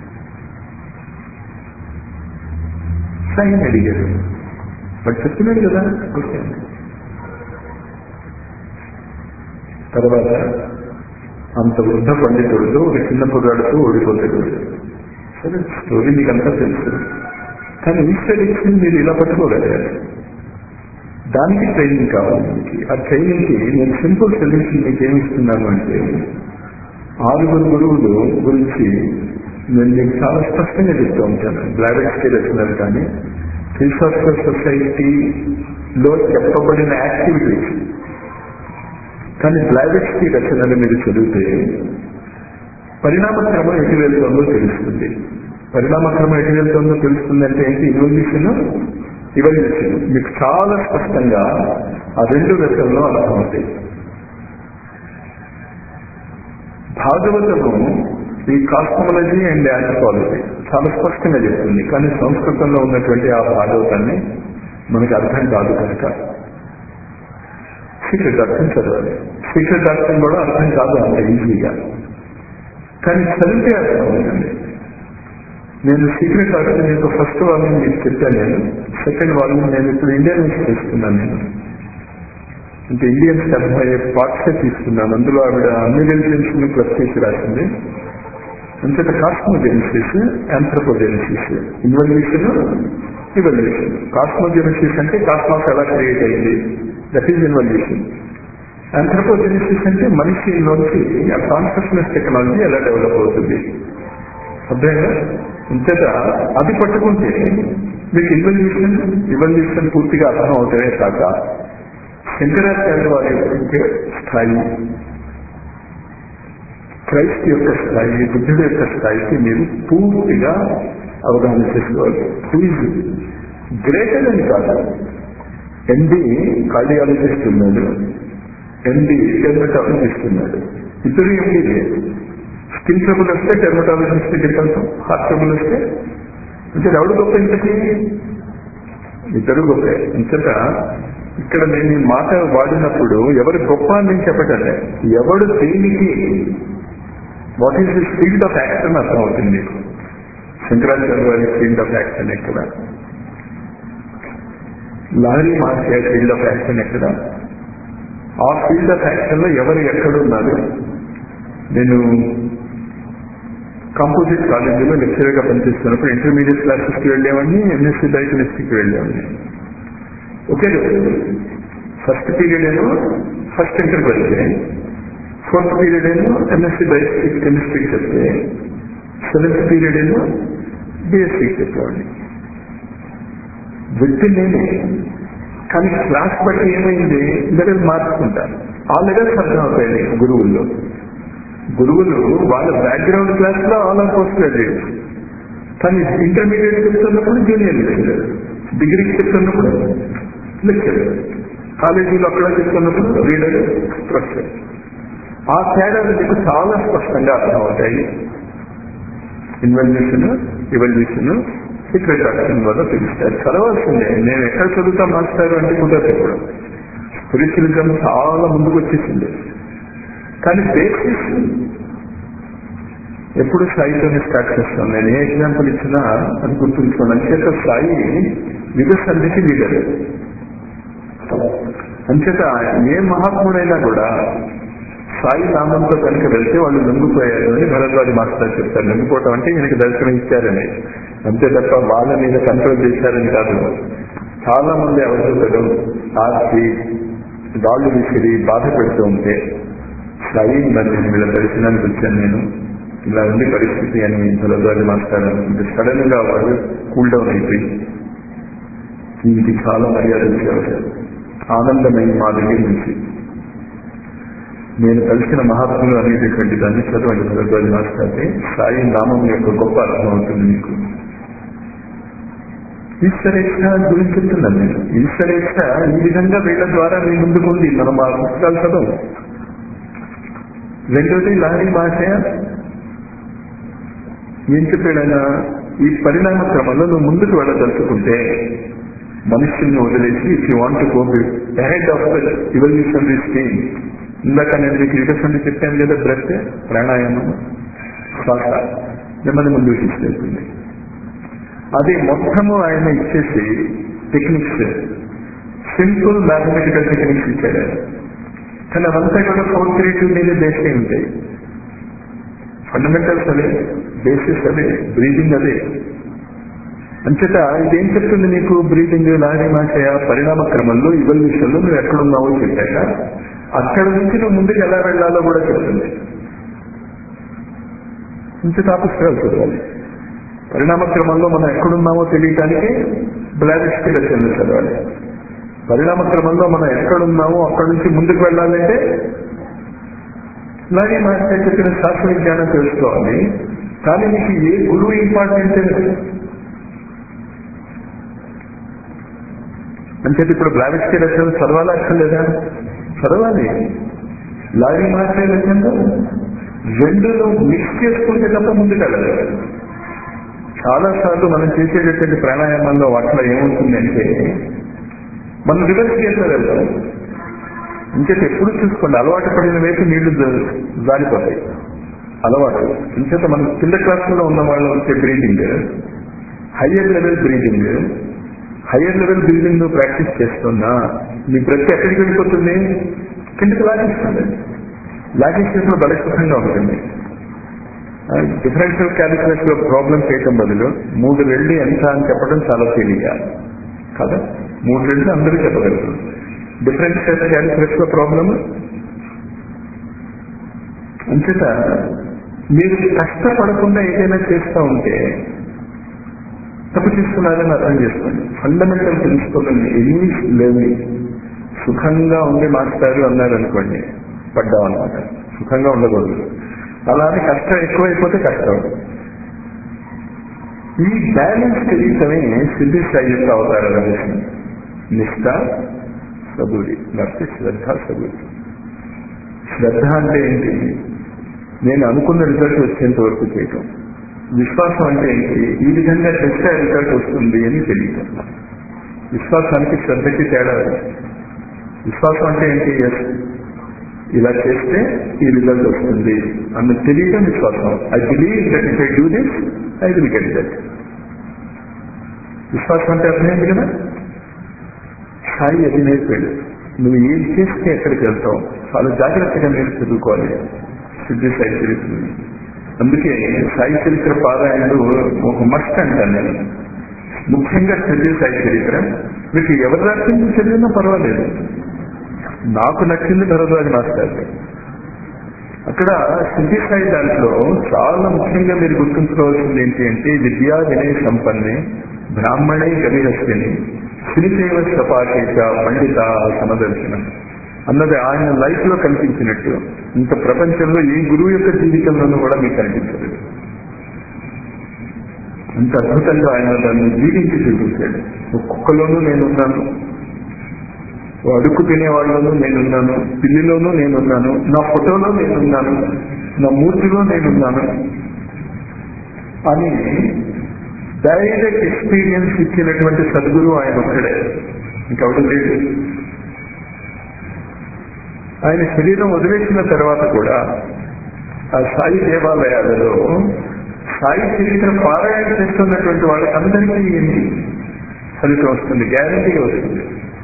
సాయిని అడిగాడు వాడు చెప్తున్నాడు కదా ఓకే తర్వాత అంత వృద్ధ పండితుడితో ఒక చిన్న కుర్రాడుతో ఓడిపోతాడు సరే స్టోరీ మీకంతా తెలుసు కానీ ఈస్టర్ ఇచ్చింది మీరు ఇలా పట్టుకోగలిగారు దానికి ట్రైనింగ్ కావాలి మీకు ఆ ట్రైనింగ్కి నేను సింపుల్ సొల్యూషన్ మీకు ఏమి ఇస్తున్నాను అంటే ఆరుగురు గురువులు గురించి నేను మీకు చాలా స్పష్టంగా చెప్తూ ఉంటాను బ్లాడెక్స్కి రచనలు కానీ ఫిల్సాఫికల్ సొసైటీలో చెప్పబడిన యాక్టివిటీస్ కానీ బ్లాడెక్స్కి రచనలు మీరు చదివితే పరిణామక్రమం ఎటు వెళ్తుందో తెలుస్తుంది పరిణామక్రమం ఎటు వెళ్తుందో తెలుస్తుంది అంటే ఏంటి ఇన్వల్యూషన్ ఇవల్యూషన్ మీకు చాలా స్పష్టంగా ఆ రెండు దశల్లో అర్థమవుతాయి భాగవతము ఈ కాస్మోలజీ అండ్ ఆంథ్రోపాలజీ చాలా స్పష్టంగా చెప్తుంది కానీ సంస్కృతంలో ఉన్నటువంటి ఆ భాగవతాన్ని మనకి అర్థం కాదు కనుక సీక్రెట్ డాక్టర్ చదవాలి సీక్రెట్ డాక్టర్ కూడా అర్థం కాదు అంత ఈజీగా కానీ చదివితే అర్థమవుతుంది నేను సీక్రెట్ డాక్టర్ యొక్క ఫస్ట్ వాల్యూమ్ మీకు చెప్పాను నేను సెకండ్ వాల్యూమ్ నేను ఇప్పుడు ఇండియన్ నుంచి తీసుకున్నాను నేను అంటే ఇండియన్స్ అర్థమయ్యే పార్ట్సే తీసుకున్నాను అందులో ఆవిడ అన్ని రిలిజన్స్ ని ప్లస్ చేసి రాసింది అంతేత cosmogenesis anthropogenesis involution evolution cosmogenesis అంటే కాస్మాస్ ఎలా క్రియేట్ అయింది దట్ ఈజ్ ఇన్వల్యూషన్ ఆంథ్రపోజెనిసిస్ అంటే మనిషిలోంచి ఆ కాన్షియస్నెస్ టెక్నాలజీ ఎలా డెవలప్ అవుతుంది అర్థమైనా అంతేత అది పట్టుకుంటే మీకు ఇన్వల్యూషన్ ఇవల్యూషన్ పూర్తిగా అర్థం అవుతాయే కాక శంకరాచార్య వారి యొక్క స్థాయి క్రైస్ట్ యొక్క స్థాయి బుద్ధుడి యొక్క స్థాయికి మీరు పూర్తిగా అవగాహన చేసుకోవాలి హూఇజ్ గ్రేటర్ అని కాదు ఎండి కార్డియాలజిస్ట్ ఉన్నాడు ఎండి డెర్మటాలజిస్ట్ ఉన్నాడు ఇద్దరు ఎండి స్కిన్ ట్రబుల్ వస్తే డెర్మటాలజిస్ట్ దగ్గరికి వెళ్తాం హార్ట్ ట్రబుల్ వస్తే అంటే ఎవడు గొప్ప ఇంతకీ ఇద్దరు గొప్ప ఇంతట ఇక్కడ నేను ఈ మాట వాడినప్పుడు ఎవరు గొప్ప అని నేను చెప్పటలే ఎవడు దేనికి what is this field of action అర్థం అవుతుంది మీకు శంకరాచార్య వారి ఫీల్డ్ ఆఫ్ యాక్షన్ ఎక్కడ లారీ మాస్టర్ ఫీల్డ్ ఆఫ్ యాక్షన్ ఎక్కడ ఆ ఫీల్డ్ ఆఫ్ యాక్షన్ లో ఎవరు ఎక్కడున్నారు నేను కాంపోజిట్ కాలేజీలో లెక్చరర్ గా పనిచేస్తున్నప్పుడు ఇంటర్మీడియట్ క్లాసెస్ కి వెళ్ళేవాడిని ఎంఎస్సీ బయోకెమిస్ట్రీకి వెళ్ళేవాడిని ఒకే రోజు ఫస్ట్ పీరియడ్ ఏమో ఫస్ట్ ఇంటర్కి వెళ్తే ఫోర్త్ పీరియడ్ ఏమో ఎంఎస్సీ బయోకెమిస్ట్రీ కెమిస్ట్రీకి చెప్తే సెవెంత్ పీరియడ్ ఏమో బిఎస్సీకి చెప్పేవాడిని వ్యక్తి నేనే కానీ క్లాస్ బట్టి ఏమైంది లెవెల్ మార్చుకుంటారు ఆ లెవెల్స్ అర్థం అవుతాయి గురువుల్లో గురువులు వాళ్ళ బ్యాక్గ్రౌండ్ క్లాస్ లో ఆల్ ఆర్ పోస్ట్ గ్రాడ్యుయేట్ కానీ ఇంటర్మీడియట్ చెప్తున్నప్పుడు జూనియర్ లెక్చరర్ డిగ్రీకి చెప్తున్నప్పుడు లెక్చరర్ కాలేజీలో అక్కడ చెప్తున్నప్పుడు రీడర్ ప్రొఫెసర్ ఆ తేడాలు మీకు చాలా స్పష్టంగా అర్థమవుతాయి ఇన్వల్యూషన్ ఇవల్యూషన్ రిట్రాక్షన్ వల్ల తెలుస్తారు చదవాల్సిందే నేను ఎక్కడ చదువుతా మాస్టర్ అంటే కుదరదు కూడా స్పిరిచువలిజం చాలా ముందుకు వచ్చేసింది కానీ బేసిస్ ఎప్పుడు సాయితోనే స్టార్ట్ చేస్తాను నేను ఏ ఎగ్జాంపుల్ ఇచ్చినా అది గుర్తుంచుకోండి అంచేత సాయి విభసంధికి లీడర్ అంచేత ఏ మహాత్ముడైనా కూడా సాయి నామంతో కనుక వెళ్తే వాళ్ళు లొంగిపోయారు అని భరద్వాజ మాస్టర్ చెప్తారు లొంగిపోవటం అంటే ఈయనకి దర్శనం ఇచ్చారని అంతే తప్ప వాళ్ళ మీద కంట్రోల్ చేశారని కాదు చాలా మంది అవసరతలు ఆర్చి రాళ్ళు విసిరి బాధ పెడుతూ ఉంటే సాయి మరి నేను వీళ్ళ దర్శనానికి వచ్చాను నేను ఇలా ఉంది పరిస్థితి అని భరద్వాజ మాస్టర్ అనుకుంటే సడన్ గా వాళ్ళు కూల్ డౌన్ అయిపోయి దీనికి చాలా మర్యాద ఇచ్చేవారు ఆనందమైన మా దగ్గర నుంచి నేను కలిసిన మహాత్ములు అనేటటువంటి దాన్ని చదవండి భరద్వాజ మాస్టర్ని సాయి నామం యొక్క గొప్ప అర్థం అవుతుంది మీకు ఈశ్వరేచ్ఛ గురించి చెప్తున్నాను నేను ఈశ్వరేచ్ఛ ఈ విధంగా వీళ్ళ ద్వారా మీ ముందుకు ఉంది మనం ఆ పుస్తకాలు చదవం రెండోది లారీ భాష ఏం చెప్పాడైనా ఈ పరిణామ క్రమంలో నువ్వు ముందుకు వెళ్ళదలుచుకుంటే మనుషుల్ని వదిలేసి if you want go ahead of the evolutionary scheme ఇందాక నేను మీకు యుగసండి చెప్పాను కదా బ్రెత్ ప్రాణాయామం శ్వాస మిమ్మల్ని ముందుకు తీసుకెళ్తుంది అది మొత్తము ఆయన ఇచ్చేసి టెక్నిక్స్ సింపుల్ మ్యాథమెటికల్ టెక్నిక్స్ ఇచ్చాడు ఆయన కానీ అవంతా కూడా ఫోర్ త్రీ టూ మీద బేస్ అయి ఉంటాయి ఫండమెంటల్స్ అదే బేసిస్ అదే బ్రీదింగ్ అదే అంచేత ఇదేం చెప్తుంది నీకు బ్రీతింగ్ లారీ మాషయ పరిణామ క్రమంలో ఇవల్యూషన్లో నువ్వు ఎక్కడున్నావో చెప్పాక అక్కడ నుంచి నువ్వు ముందుకు ఎలా వెళ్ళాలో కూడా చెప్తుంది ఇంత పుస్తకాలు చదవాలి పరిణామ క్రమంలో మనం ఎక్కడున్నామో తెలియటానికి బ్లారిస్కి లెక్కలు చదవాలి పరిణామ క్రమంలో మనం ఎక్కడున్నామో అక్కడి నుంచి ముందుకు వెళ్ళాలంటే లారీ మాస్టర్ చెప్పిన శాస్త్ర విజ్ఞానం తెలుసుకోవాలి కానీ నీకు ఏ గురువు ఇంపార్టెంట్ అంటే ఇప్పుడు బ్లావిస్కి లక్షణం చదవాలా అక్కర్లేదా చదవాలి లారీ మార్చే లక్ష్యంలో రెండును మిక్స్ చేసుకుంటే తప్ప ముందుకు వెళ్ళలేదు చాలా సార్లు మనం చేసేటటువంటి ప్రాణాయామంలో వాటిలో ఏముంటుందంటే మనం రివర్స్ చేసే వెళ్తాం ఇంకేత ఎప్పుడు చూసుకోండి అలవాటు పడిన వైపు నీళ్లు జారిపోతాయి అలవాటు ఇంచేత మనం కింద క్లాసులో ఉన్న వాళ్ళు వచ్చే breathing higher level breathing higher level breathing నువ్వు ప్రాక్టీస్ చేస్తున్నా నీ ప్రతి ఎక్కడికి వెళ్ళిపోతుంది కిందకి లాగేస్తుంది లాగేసినప్పుడు బలసుఖంగా ఉంటుంది డిఫరెన్షియల్ క్యాలిక్యులస్ లో ప్రాబ్లం చేయటం బదులు మూడు వెళ్ళి ఎంత అని చెప్పడం చాలా తేలిక కదా మూడు వెళ్ళి అందరూ చెప్పగలుగుతారు డిఫరెన్షియల్ క్యాలిక్యులస్ లో ప్రాబ్లం అంచేత మీరు కష్టపడకుండా ఏదైనా చేస్తూ ఉంటే తప్పు తీసుకున్నారని అర్థం చేసుకోండి ఫండమెంటల్ తెలుసుకోవాలని ఎన్ని లేవి సుఖంగా ఉండి మాస్టారు అన్నారు అనుకోండి పడ్డాం అనమాట సుఖంగా ఉండకూడదు అలానే కష్టం ఎక్కువైపోతే కష్టం ఈ బ్యాలెన్స్ తెలియటమే సిద్ధి స్థాయి యొక్క అవతారాల విషయం నిష్ఠ సబూరి లేకపోతే శ్రద్ధ సబూరి శ్రద్ధ అంటే ఏంటి నేను అనుకున్న రిజల్ట్ వచ్చేంత వరకు చేయటం విశ్వాసం అంటే ఏంటి ఈ విధంగా చేస్తే రిజల్ట్ వస్తుంది అని తెలియటం విశ్వాసానికి శ్రద్ధకి తేడా విశ్వాసం అంటే ఏంటి ఎస్ ఇలా చేస్తే ఈ రిజల్ట్ వస్తుంది అన్న తెలియటం విశ్వాసం I believe that if I do this I will get that విశ్వాసం అంటే అర్థమైంది కదా సాయి అది నేర్పాడు నువ్వు ఏం చేస్తే ఎక్కడికి వెళ్తావు చాలా జాగ్రత్తగా నేను చదువుకోవాలి సిద్ధి సాయి చరిత్రని అందుకే సాయి చరిత్ర పారాయణలు ఒక మస్ట్ అంటాను నేను ముఖ్యంగా సిద్ధి సాయి చరిత్ర మీకు ఎవరు రాసింది చదివినా పర్వాలేదు నాకు నచ్చింది భరద్వాజ మాస్టర్ అక్కడ సిద్ధి సాయి దాంట్లో చాలా ముఖ్యంగా మీరు గుర్తుంచుకోవాల్సింది ఏంటి అంటే విద్యా వినయ సంపన్నే బ్రాహ్మణే గవిహస్తిని శ్రీదేవ సపాకేత పండిత సమదర్శనం అన్నది ఆయన లైఫ్ లో కనిపించినట్టు ఇంత ప్రపంచంలో ఏ గురువు యొక్క జీవితంలోనూ కూడా మీకు కనిపించదు అంత అద్భుతంగా ఆయన దాన్ని జీవించి చూపించాడు ఒక్కొక్కలోనూ నేనున్నాను ఓ అడుక్కు తినేవాళ్ళలోనూ నేనున్నాను పిల్లిలోనూ నేనున్నాను నా ఫోటోలో నేనున్నాను నా మూర్తిలో నేనున్నాను అని డైరెక్ట్ ఎక్స్పీరియన్స్ ఇచ్చినటువంటి సద్గురు ఆయన ఒక్కడే ఇంకెవడు లేడు ఆయన శరీరం వదిలేసిన తర్వాత కూడా ఆ సాయి దేవాలయాలలో సాయి చరిత్ర పారాయణ చేస్తున్నటువంటి వాళ్ళకందరికీ ఏంటి ఫలితం వస్తుంది గ్యారంటీగా వస్తుంది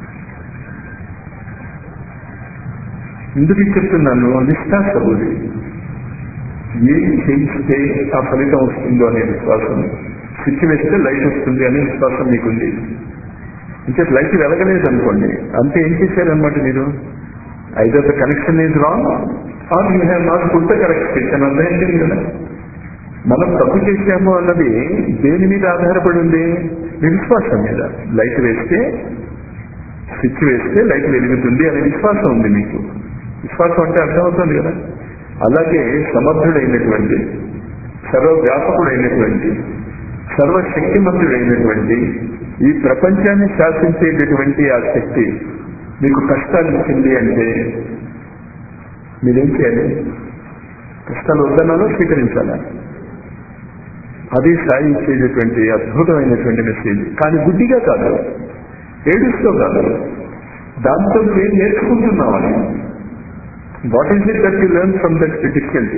ఎందుకు చెప్తున్నాను నిష్ఠా సబూరి ఏం చేయిస్తే ఆ ఫలితం వస్తుందో అనే విశ్వాసం స్విచ్ వేస్తే లైట్ వస్తుంది అనే విశ్వాసం మీకుంది అంటే లైట్ వెలగలేదు అనుకోండి అంతే ఏం చేశారనమాట మీరు either the connection is wrong or you have not put the correct switch అని అర్థమైంది కదా మనం తప్పు చేశాము అన్నది దేని మీద ఆధారపడి ఉంది మీ విశ్వాసం మీద లైట్ వేస్తే స్విచ్ వేస్తే లైట్ వెలుగుతుంది అనే విశ్వాసం ఉంది మీకు విశ్వాసం అంటే అర్థమవుతుంది కదా అలాగే సమర్థుడైనటువంటి సర్వవ్యాపకుడైనటువంటి సర్వశక్తిమంతుడైనటువంటి ఈ ప్రపంచాన్ని శాసించేటటువంటి ఆ శక్తి మీకు కష్టాలు ఇచ్చింది అంటే మీరేం చేయాలి కష్టాలు వద్దనాలో స్వీకరించాలా అది సాయి ఇచ్చేటటువంటి అద్భుతమైనటువంటి మెసేజ్ కానీ గుడ్డిగా కాదు ఏడుస్తూ కాదు దాంతో మేము నేర్చుకుంటున్నామని what is it that you learn from that difficulty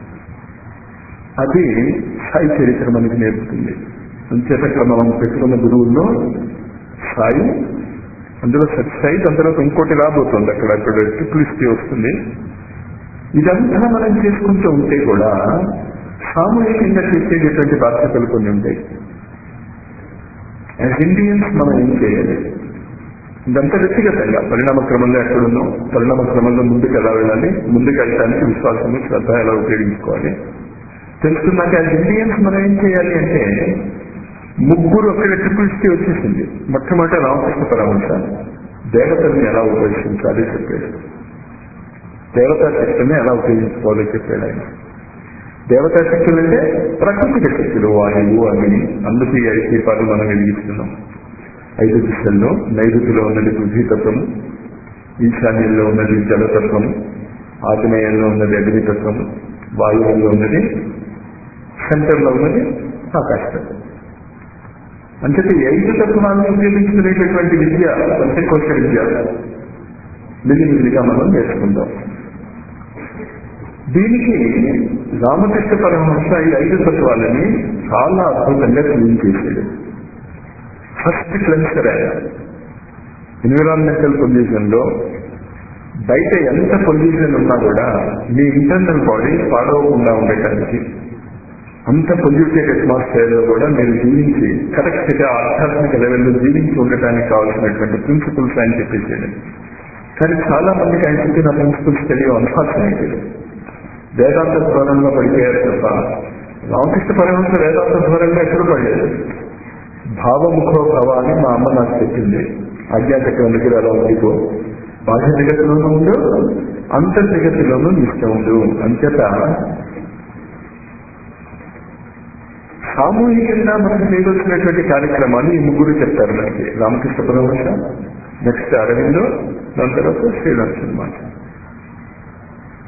అది సాయి చరిత్ర మనకి నేర్పుతుంది అంచేత ఇక్కడ మనం పెట్టుకున్న గురువుల్లో సాయి అందులో సత్సాయి దాని తర్వాత ఇంకోటి రాబోతుంది అక్కడ అక్కడ ట్రిప్లిసిటీ వస్తుంది ఇదంతా మనం చేసుకుంటూ ఉంటే కూడా సామూహికంగా చేసేటటువంటి బాధ్యతలు కొన్ని ఉంటాయి యాజ్ ఇండియన్స్ మనం ఏం చేయాలి ఇదంతా వ్యక్తిగతంగా పరిణామ క్రమంలో ఎక్కడున్నాం పరిణామ క్రమంలో ముందుకు ఎలా వెళ్ళాలి ముందుకు వెళ్ళడానికి విశ్వాసము శ్రద్ధ ఎలా ఉపయోగించుకోవాలి తెలుసుకున్నాక యాజ్ ఇండియన్స్ మనం ఏం చేయాలి అంటే ముగ్గురు అక్కడ ట్రిపుల్స్కి వచ్చేసింది మొట్టమొదటి రామకృష్ణ పరమహంస దేవతల్ని ఎలా ఉపయోగించాలి చెప్పాడు దేవతా శక్తిని ఎలా ఉపయోగించుకోవాలో చెప్పాడు ఆయన దేవతా శక్తులు అంటే ప్రకృతిక శక్తులు వాయువు అగ్ని అందుకే ఈ ఐదు దీపాలు మనం వెలిగిస్తున్నాం ఐదు దిశల్లో నైరుతిలో ఉన్నది పృథ్వీతత్వము ఈశాన్యంలో ఉన్నది జలతత్వము ఆగ్నేయంలో ఉన్నది అగ్నితత్వము వాయువులో ఉన్నది సెంటర్లో ఉన్నది ఆకాశతత్వం అంచేత ఈ ఐదు తత్వాలను ఉపయోగించుకునేటటువంటి విద్య పంచకోశ విద్య మెల్లిమెల్లిగా మనం నేర్చుకుందాం దీనికి రామకృష్ణ పరమహంస ఈ ఐదు తత్వాలని చాలా అద్భుతంగా క్లీన్ చేశాడు ఫస్ట్ క్లెన్సర్ ఆయన ఎన్విరాన్మెంటల్ పొల్యూషన్ లో బయట ఎంత పొల్యూషన్ ఉన్నా కూడా మీ ఇంటర్నల్ బాడీ పాడవకుండా ఉండటానికి అంత పొల్యూటెడ్ అట్మాస్ఫియర్ లో కూడా మీరు జీవించి కరెక్ట్ గా ఆధ్యాత్మిక లెవెల్లో జీవించి ఉండటానికి కావాల్సినటువంటి ప్రిన్సిపల్స్ ఆయన చెప్పేసాడు కానీ చాలా మందికి ఆయన చెప్పిన ప్రిన్సిపల్స్ తెలియవు అన్ఫార్చునేట్ వేదాంత ధోరణిలో పడిపోయారు తప్ప రామకృష్ణ పరమహంస వేదాంత ధోరణిలో ఎప్పుడు పడలేదు భావముఖో భవ అని మా అమ్మ నాకు చెప్పింది ఆజ్ఞాచక్రం దగ్గర అలా ఉండిపో బాహ్య జగత్తులోనూ ఉండు అంతర్ జగత్తులోనూ నిష్ట ఉండు అంచేత సామూహికంగా మనకు చేయవలసినటువంటి కార్యక్రమాలు ఈ ముగ్గురు చెప్తారు మనకి రామకృష్ణ పరమహంస నెక్స్ట్ అరవిందో దాని తర్వాత శ్రీరామ్ సినిమా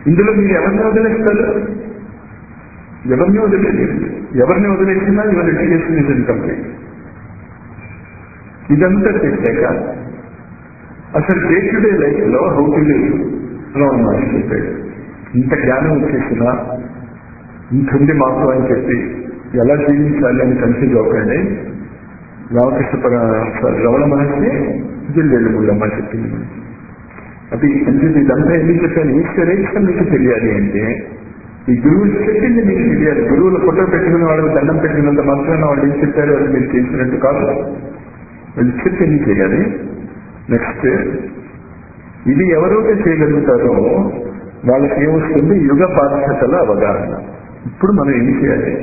ఇందులో మీరు ఎవరిని వదిలేస్తారు ఎవరిని వదిలేదు ఎవరిని వదిలేసినా యువర్ ఎడ్యుకేషన్ ఇస్ ఇన్కంప్లీట్ ఇదంతా చేశాక అసలు డే టు డే లైఫ్ లో how to live Ramana Maharshi చెప్పాడు ఇంత జ్ఞానం వచ్చేసినా ఇంతుంది మాకు అని చెప్పి ఎలా జీవించాలి అని కన్ఫ్యూజ్ అవ్వకండి రామకృష్ణ పర రమణ మహర్షి జిల్లేళ్ళు ముళ్ళమ్మ చెప్పింది అది అంటే ఇదంతా ఎందుకు చెప్పాను ఈశ్వరేక్షణ మీకు తెలియాలి అంటే ఈ గురువులు చెప్పింది మీకు తెలియాలి గురువులు ఫోటో పెట్టుకుని వాళ్ళు దండం పెట్టుకున్నంత మాత్రాన వాళ్ళు ఏం చెప్పారు అది మీరు చేసినట్టు కాదు వాళ్ళు చెప్పింది చేయాలి నెక్స్ట్ ఇది ఎవరైతే చేయగలుగుతారో వాళ్ళకి ఏమొస్తుంది యుగ బాధ్యతల అవగాహన ఇప్పుడు మనం ఏం చేయాలి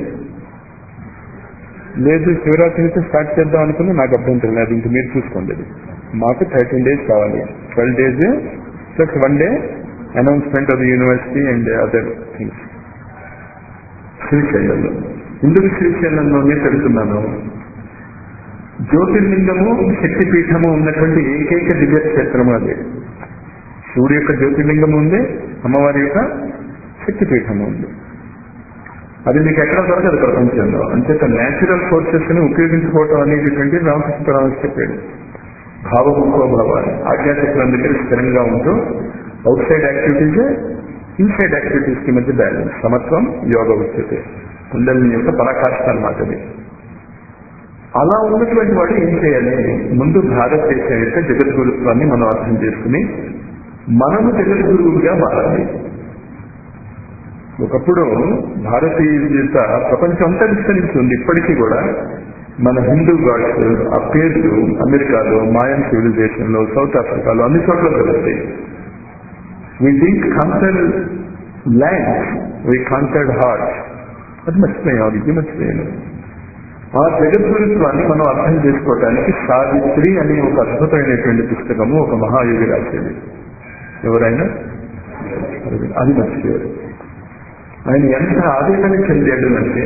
లేదు శివరాత్రికి స్టార్ట్ చేద్దాం అనుకుని నాకు అభ్యంతరం లేదు ఇంక మీరు చూసుకోండి అది మాకు థర్టీన్ డేస్ కావాలి twelve days plus one day announcement of university and other things శ్రీశైలంలో ఎందుకు శ్రీశైలంలోనే పెడుతున్నాను జ్యోతిర్లింగము శక్తిపీఠము ఉన్నటువంటి ఏకైక దివ్య క్షేత్రము అదే శివుడి యొక్క జ్యోతిర్లింగము ఉంది అమ్మవారి యొక్క శక్తిపీఠము ఉంది అది మీకు ఎక్కడ దొరకదు ప్రపంచంలో అంచేత న్యాచురల్ ఫోర్సెస్ ని ఉపయోగించుకోవటం అనేటటువంటి రామకృష్ణ పరమహంస చెప్పాడు భావముఖో భావ ఆధ్యాత్మికం దగ్గర స్థిరంగా ఉంటూ outside activities inside activities కి మధ్య బ్యాలెన్స్ సమత్వం యోగ ఉచ్యతే కుండలిని యొక్క పరాకాష్ట అనమాట అది అలా ఉన్నటువంటి వాడు ఏం చేయాలి ముందు భారతదేశం యొక్క జగద్గురుత్వాన్ని మనం అర్థం చేసుకుని మనము జగద్గురువుగా మారాలి ఒకప్పుడు భారతీయత ప్రపంచం అంతా విస్తరించి ఉంది ఇప్పటికీ కూడా మన హిందూ గాడ్స్ ఆ పేర్లు అమెరికాలో మాయన్ సివిలైజేషన్లో సౌత్ ఆఫ్రికాలో అన్ని చోట్ల దొరుకుతాయి we think cancer land we concerned heart అది మర్చిపోయాం ఇది మర్చిపోయాను ఆ జగద్గురుత్వాన్ని మనం అర్థం చేసుకోవడానికి సావిత్రి అనే ఒక అద్భుతమైనటువంటి పుస్తకము ఒక మహాయోగి రాసేది ఎవరైనా అది మర్చిపోయారు ఆయన ఎంత ఆవేదన చెందాడు అంటే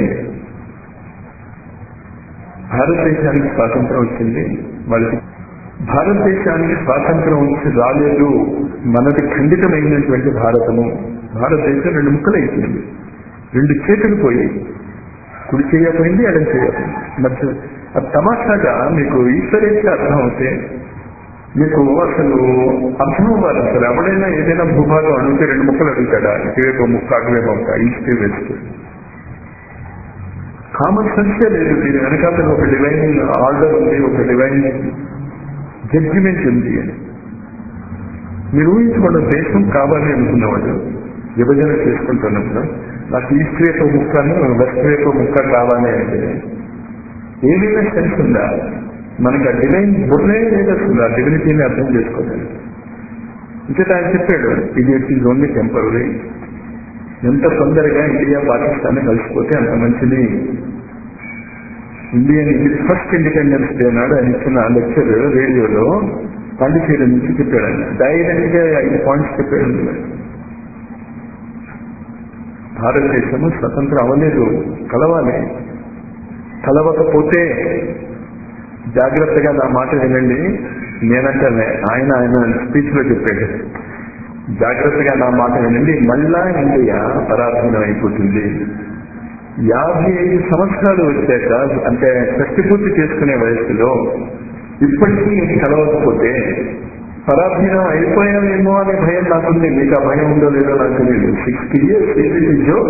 భారతదేశానికి స్వాతంత్రం వచ్చింది వాళ్ళకి భారతదేశానికి స్వాతంత్రం వచ్చి రాలేదు మనది ఖండితమైనటువంటి భారతము భారతదేశం రెండు ముక్కలు అయిపోయింది రెండు చేతులు పోయి కుడి చేయకపోయింది ఎడం చేయకపోయింది మధ్య అది తమాషాగా మీకు ఈశ్వరేచ్ఛ అర్థం అవుతే మీకు అసలు అర్థం అవ్వాలి అసలు ఎవడైనా ఏదైనా భూభాగం అడిగితే రెండు ముక్కలు అడుగుతాడా ఇటువైపు ముక్క అటువైపు ముక్క ఈస్ట్ వెస్ట్ కామన్ సెన్సే లేదు దీని వెనకాల ఒక డివైన్ ఆర్డర్ ఉంది ఒక డివైన్ జడ్జిమెంట్ ఉంది అని మీరు ఊహించుకోండి దేశం కావాలి అనుకున్నవాడు విభజన చేసుకుంటున్నప్పుడు నాకు ఈస్ట్ వైపు ముక్కను వెస్ట్ వైపు ముక్క కావాలి అంటే ఏదైనా సెన్స్ ఉందా మనకి ఆ డివైన్ బుర్రే లేదు అసలు ఆ డివినిటీని అర్థం చేసుకోలేదు ఇంకా ఆయన చెప్పాడు ఇది ఇట్ ఈజ్ ఓన్లీ టెంపరీ ఎంత తొందరగా ఇండియా పాకిస్తాన్ కలిసిపోతే అంత మంచిది ఇండియన్ ఫస్ట్ ఇండిపెండెన్స్ డే నాడు ఆయన ఇచ్చిన లెక్చర్ రేడియోలో పాండిచేరి నుంచి చెప్పాడు ఆయన డైరెక్ట్ గా ఐదు పాయింట్స్ చెప్పాడు భారతదేశము స్వతంత్రం అవ్వలేదు కలవాలి కలవకపోతే జాగ్రత్తగా నా మాట వినండి నేనంటే ఆయన ఆయన స్పీచ్ లో చెప్పాడు జాగ్రత్తగా నా మాట వినండి మళ్ళా ఇండియా పరాధీనం అయిపోతుంది యాభై ఐదు సంవత్సరాలు వచ్చాక అంటే శక్తి పూర్తి చేసుకునే వయసులో ఇప్పటికీ ఇది కలవకపోతే పరాధీనం అయిపోయామేమో అనే భయం నాకుంది మీకు ఆ భయం ఉందో లేదో నాకు తెలియదు సిక్స్టీ ఇయర్స్ జో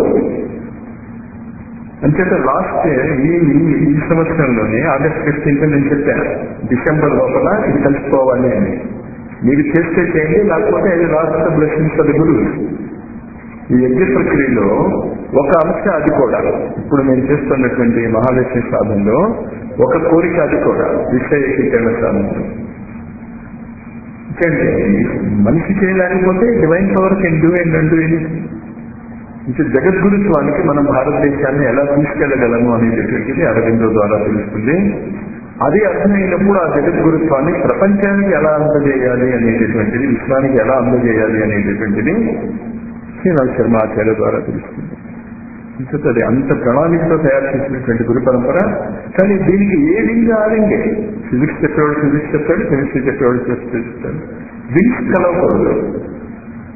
అంచేత లాస్ట్ ఈ ఈ సంవత్సరంలోనే ఆగస్ట్ ఫిఫ్టీన్త్ నేను చెప్పాను డిసెంబర్ లోపల ఇది కలిసిపోవాలి అని మీరు చేస్తే చేయండి లేకపోతే అది లాస్ట్ బ్లెస్సింగ్స్ అది గురు ఈ యజ్ఞ ప్రక్రియలో ఒక అంశం అది కూడా ఇప్పుడు నేను చేస్తున్నటువంటి మహాలక్ష్మి సాధనలో ఒక కోరిక అది కూడా విషయ ఏకీకరణ సాధన ఎందుకంటే మనిషి చేయలేకపోతే divine power can do and and ఇంకా జగద్గురుత్వానికి మనం భారతదేశాన్ని ఎలా తీసుకెళ్లగలము అనేటటువంటిది అరవిందో ద్వారా తెలుస్తుంది అది అర్థమైనప్పుడు ఆ జగద్గురుత్వాన్ని ప్రపంచానికి ఎలా అందజేయాలి అనేటటువంటిది విశ్వానికి ఎలా అందజేయాలి అనేటటువంటిది శ్రీనాథ్ శర్మ ఆచార్య ద్వారా తెలుస్తుంది ఇంకొక అది అంత ప్రణాళికతో తయారు చేసినటువంటి గురు పరంపర కానీ దీనికి ఏ వింగ్ ఆ వింగే ఫిజిక్స్ చెప్పేవాడు ఫిజిక్స్ చెప్తాడు కెమిస్ట్రీ చెప్పేవాడు కెమిస్ట్రీ చెప్తాడు వింగ్స్ కలవకూడదు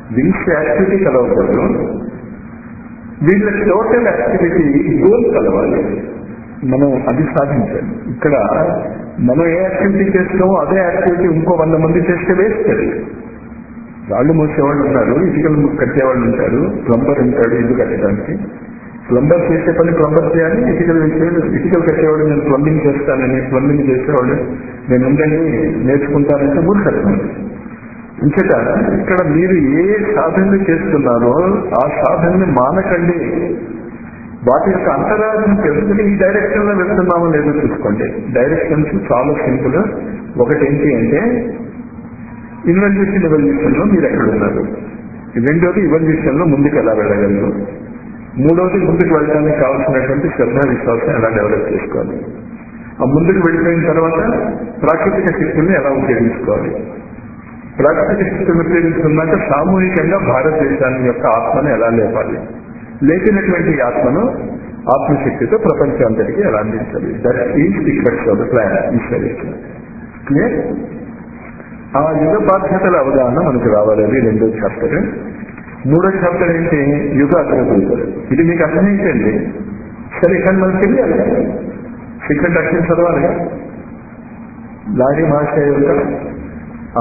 వింగ్స్ యాక్టివిటీ కలవకూడదు వీళ్ళ టోటల్ యాక్టివిటీ గోల్ కలవాలి మనం అది సాధించాలి ఇక్కడ మనం ఏ యాక్టివిటీ చేస్తామో అదే యాక్టివిటీ ఇంకో వంద మంది చేస్తే వేస్తుంది రాళ్ళు మోసేవాళ్ళు ఉంటారు ఇటుకలు కట్టేవాళ్ళు ఉంటారు ప్లంబర్ ఉంటాడు ఇల్లు కట్టడానికి ప్లంబర్ చేసే పని ప్లంబర్ చేయాలి ఇటుకలు వేసేవాళ్ళు ఇటుకలు కట్టేవాడు నేను ప్లంబింగ్ చేస్తానని ప్లంబింగ్ చేసేవాళ్ళు నేను ఉండండి నేర్చుకుంటానంటే మూర్ఖత్వం ఇంకట ఇక్కడ మీరు ఏ సాధనలు చేస్తున్నారో ఆ సాధనని మానకండి వాటి యొక్క అంతరార్థం తెలుసుకుని ఈ డైరెక్షన్ లో వెళ్తున్నామో లేదో చూసుకోండి డైరెక్షన్స్ చాలా సింపుల్ ఒకటి ఏంటి అంటే ఇన్వెల్యూషన్ ఇవల్యూషన్ లో మీరు ఎక్కడ ఉన్నారు రెండోది ఇవల్యూషన్ లో ముందుకు ఎలా వెళ్ళగలరు మూడోది ముందుకు వెళ్ళడానికి కావాల్సినటువంటి శ్రద్ధ విశ్వాసం ఎలా డెవలప్ చేసుకోవాలి ఆ ముందుకు వెళ్ళిపోయిన తర్వాత ప్రాకృతిక శక్తుల్ని ఎలా ఉపయోగించుకోవాలి ప్రాకృతిక శక్తులను ఉపయోగించుకున్నాక సామూహికంగా భారతదేశాన్ని యొక్క ఆత్మను ఎలా లేపాలి లేపినటువంటి ఈ ఆత్మను ఆత్మశక్తితో ప్రపంచాంతటికి ఎలా అందించాలి దట్ ఈ సీక్రెట్స్ ఆఫ్ ద ప్లాన్ ఈ సజెషన్ క్లియర్ ఆ యుగ బాధ్యతల అవగాహన మనకు రావాలి అది రెండో చాప్టర్ మూడో చాప్టర్ ఏంటి యుగ అగ్రదూతలు ఇది మీకు అర్థమైందండి సరే ఇక్కడ మనకు తెలియాలి సీక్రెట్ అక్షరం చదవాలి లారీ మహాశయ యొక్క ఆ,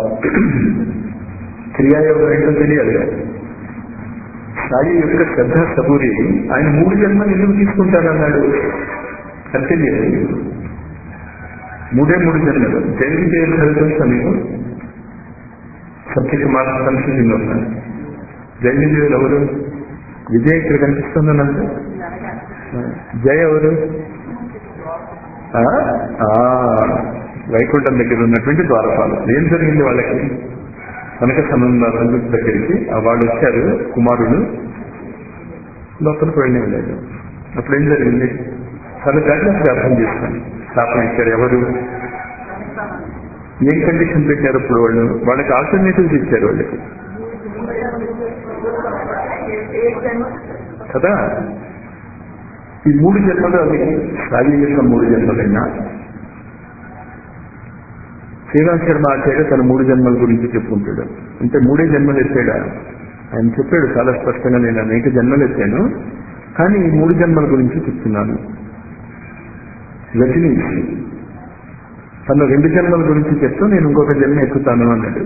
క్రియాయోగం ఏంటో తెలియాలి సాయి యొక్క శ్రద్ధ సబూరి ఆయన మూడు జన్మలు ఎందుకు తీసుకుంటారన్నాడు అది తెలియదు మూడే మూడు జన్మలు జైలు జైలు తెలుసా మీకు సబ్జెక్ట్ మార్క్స్ కన్ఫ్యూజింగ్ ఉన్నారు జైలు జైలు ఎవరు విజయ్ ఇక్కడ కనిపిస్తుంది నాకు జయ ఎవరు ఆ? ఆ, వైకుంఠం దగ్గర ఉన్నటువంటి ద్వారపాలు ఏం జరిగింది వాళ్ళకి కనక సంబంధాల దగ్గరికి ఆ వాళ్ళు వచ్చారు కుమారుడు లోపలికి వెళ్ళి వెళ్ళాడు అప్పుడు ఏం జరిగింది చాలా జాగ్రత్తగా అర్థం చేసుకోండి శాపం ఇచ్చారు ఎవరు ఏం కండిషన్ పెట్టారు ఇప్పుడు వాళ్ళు వాళ్ళకి ఆల్టర్నేటివ్స్ ఇచ్చారు వాళ్ళకి కదా ఈ మూడు జన్మలు అవి శారీరక మూడు జన్మలైనా శ్రీరామ్ శర్మ ఆచార్య తన మూడు జన్మల గురించి చెప్పుకుంటాడు అంటే మూడే జన్మలు ఎత్తాడా ఆయన చెప్పాడు చాలా స్పష్టంగా నేను అనేక జన్మలు ఎత్తాను కానీ ఈ మూడు జన్మల గురించి చెప్తున్నాను రజనీ తన రెండు జన్మల గురించి చెప్తూ నేను ఇంకొక జన్మ ఎక్కుతాను అన్నాడు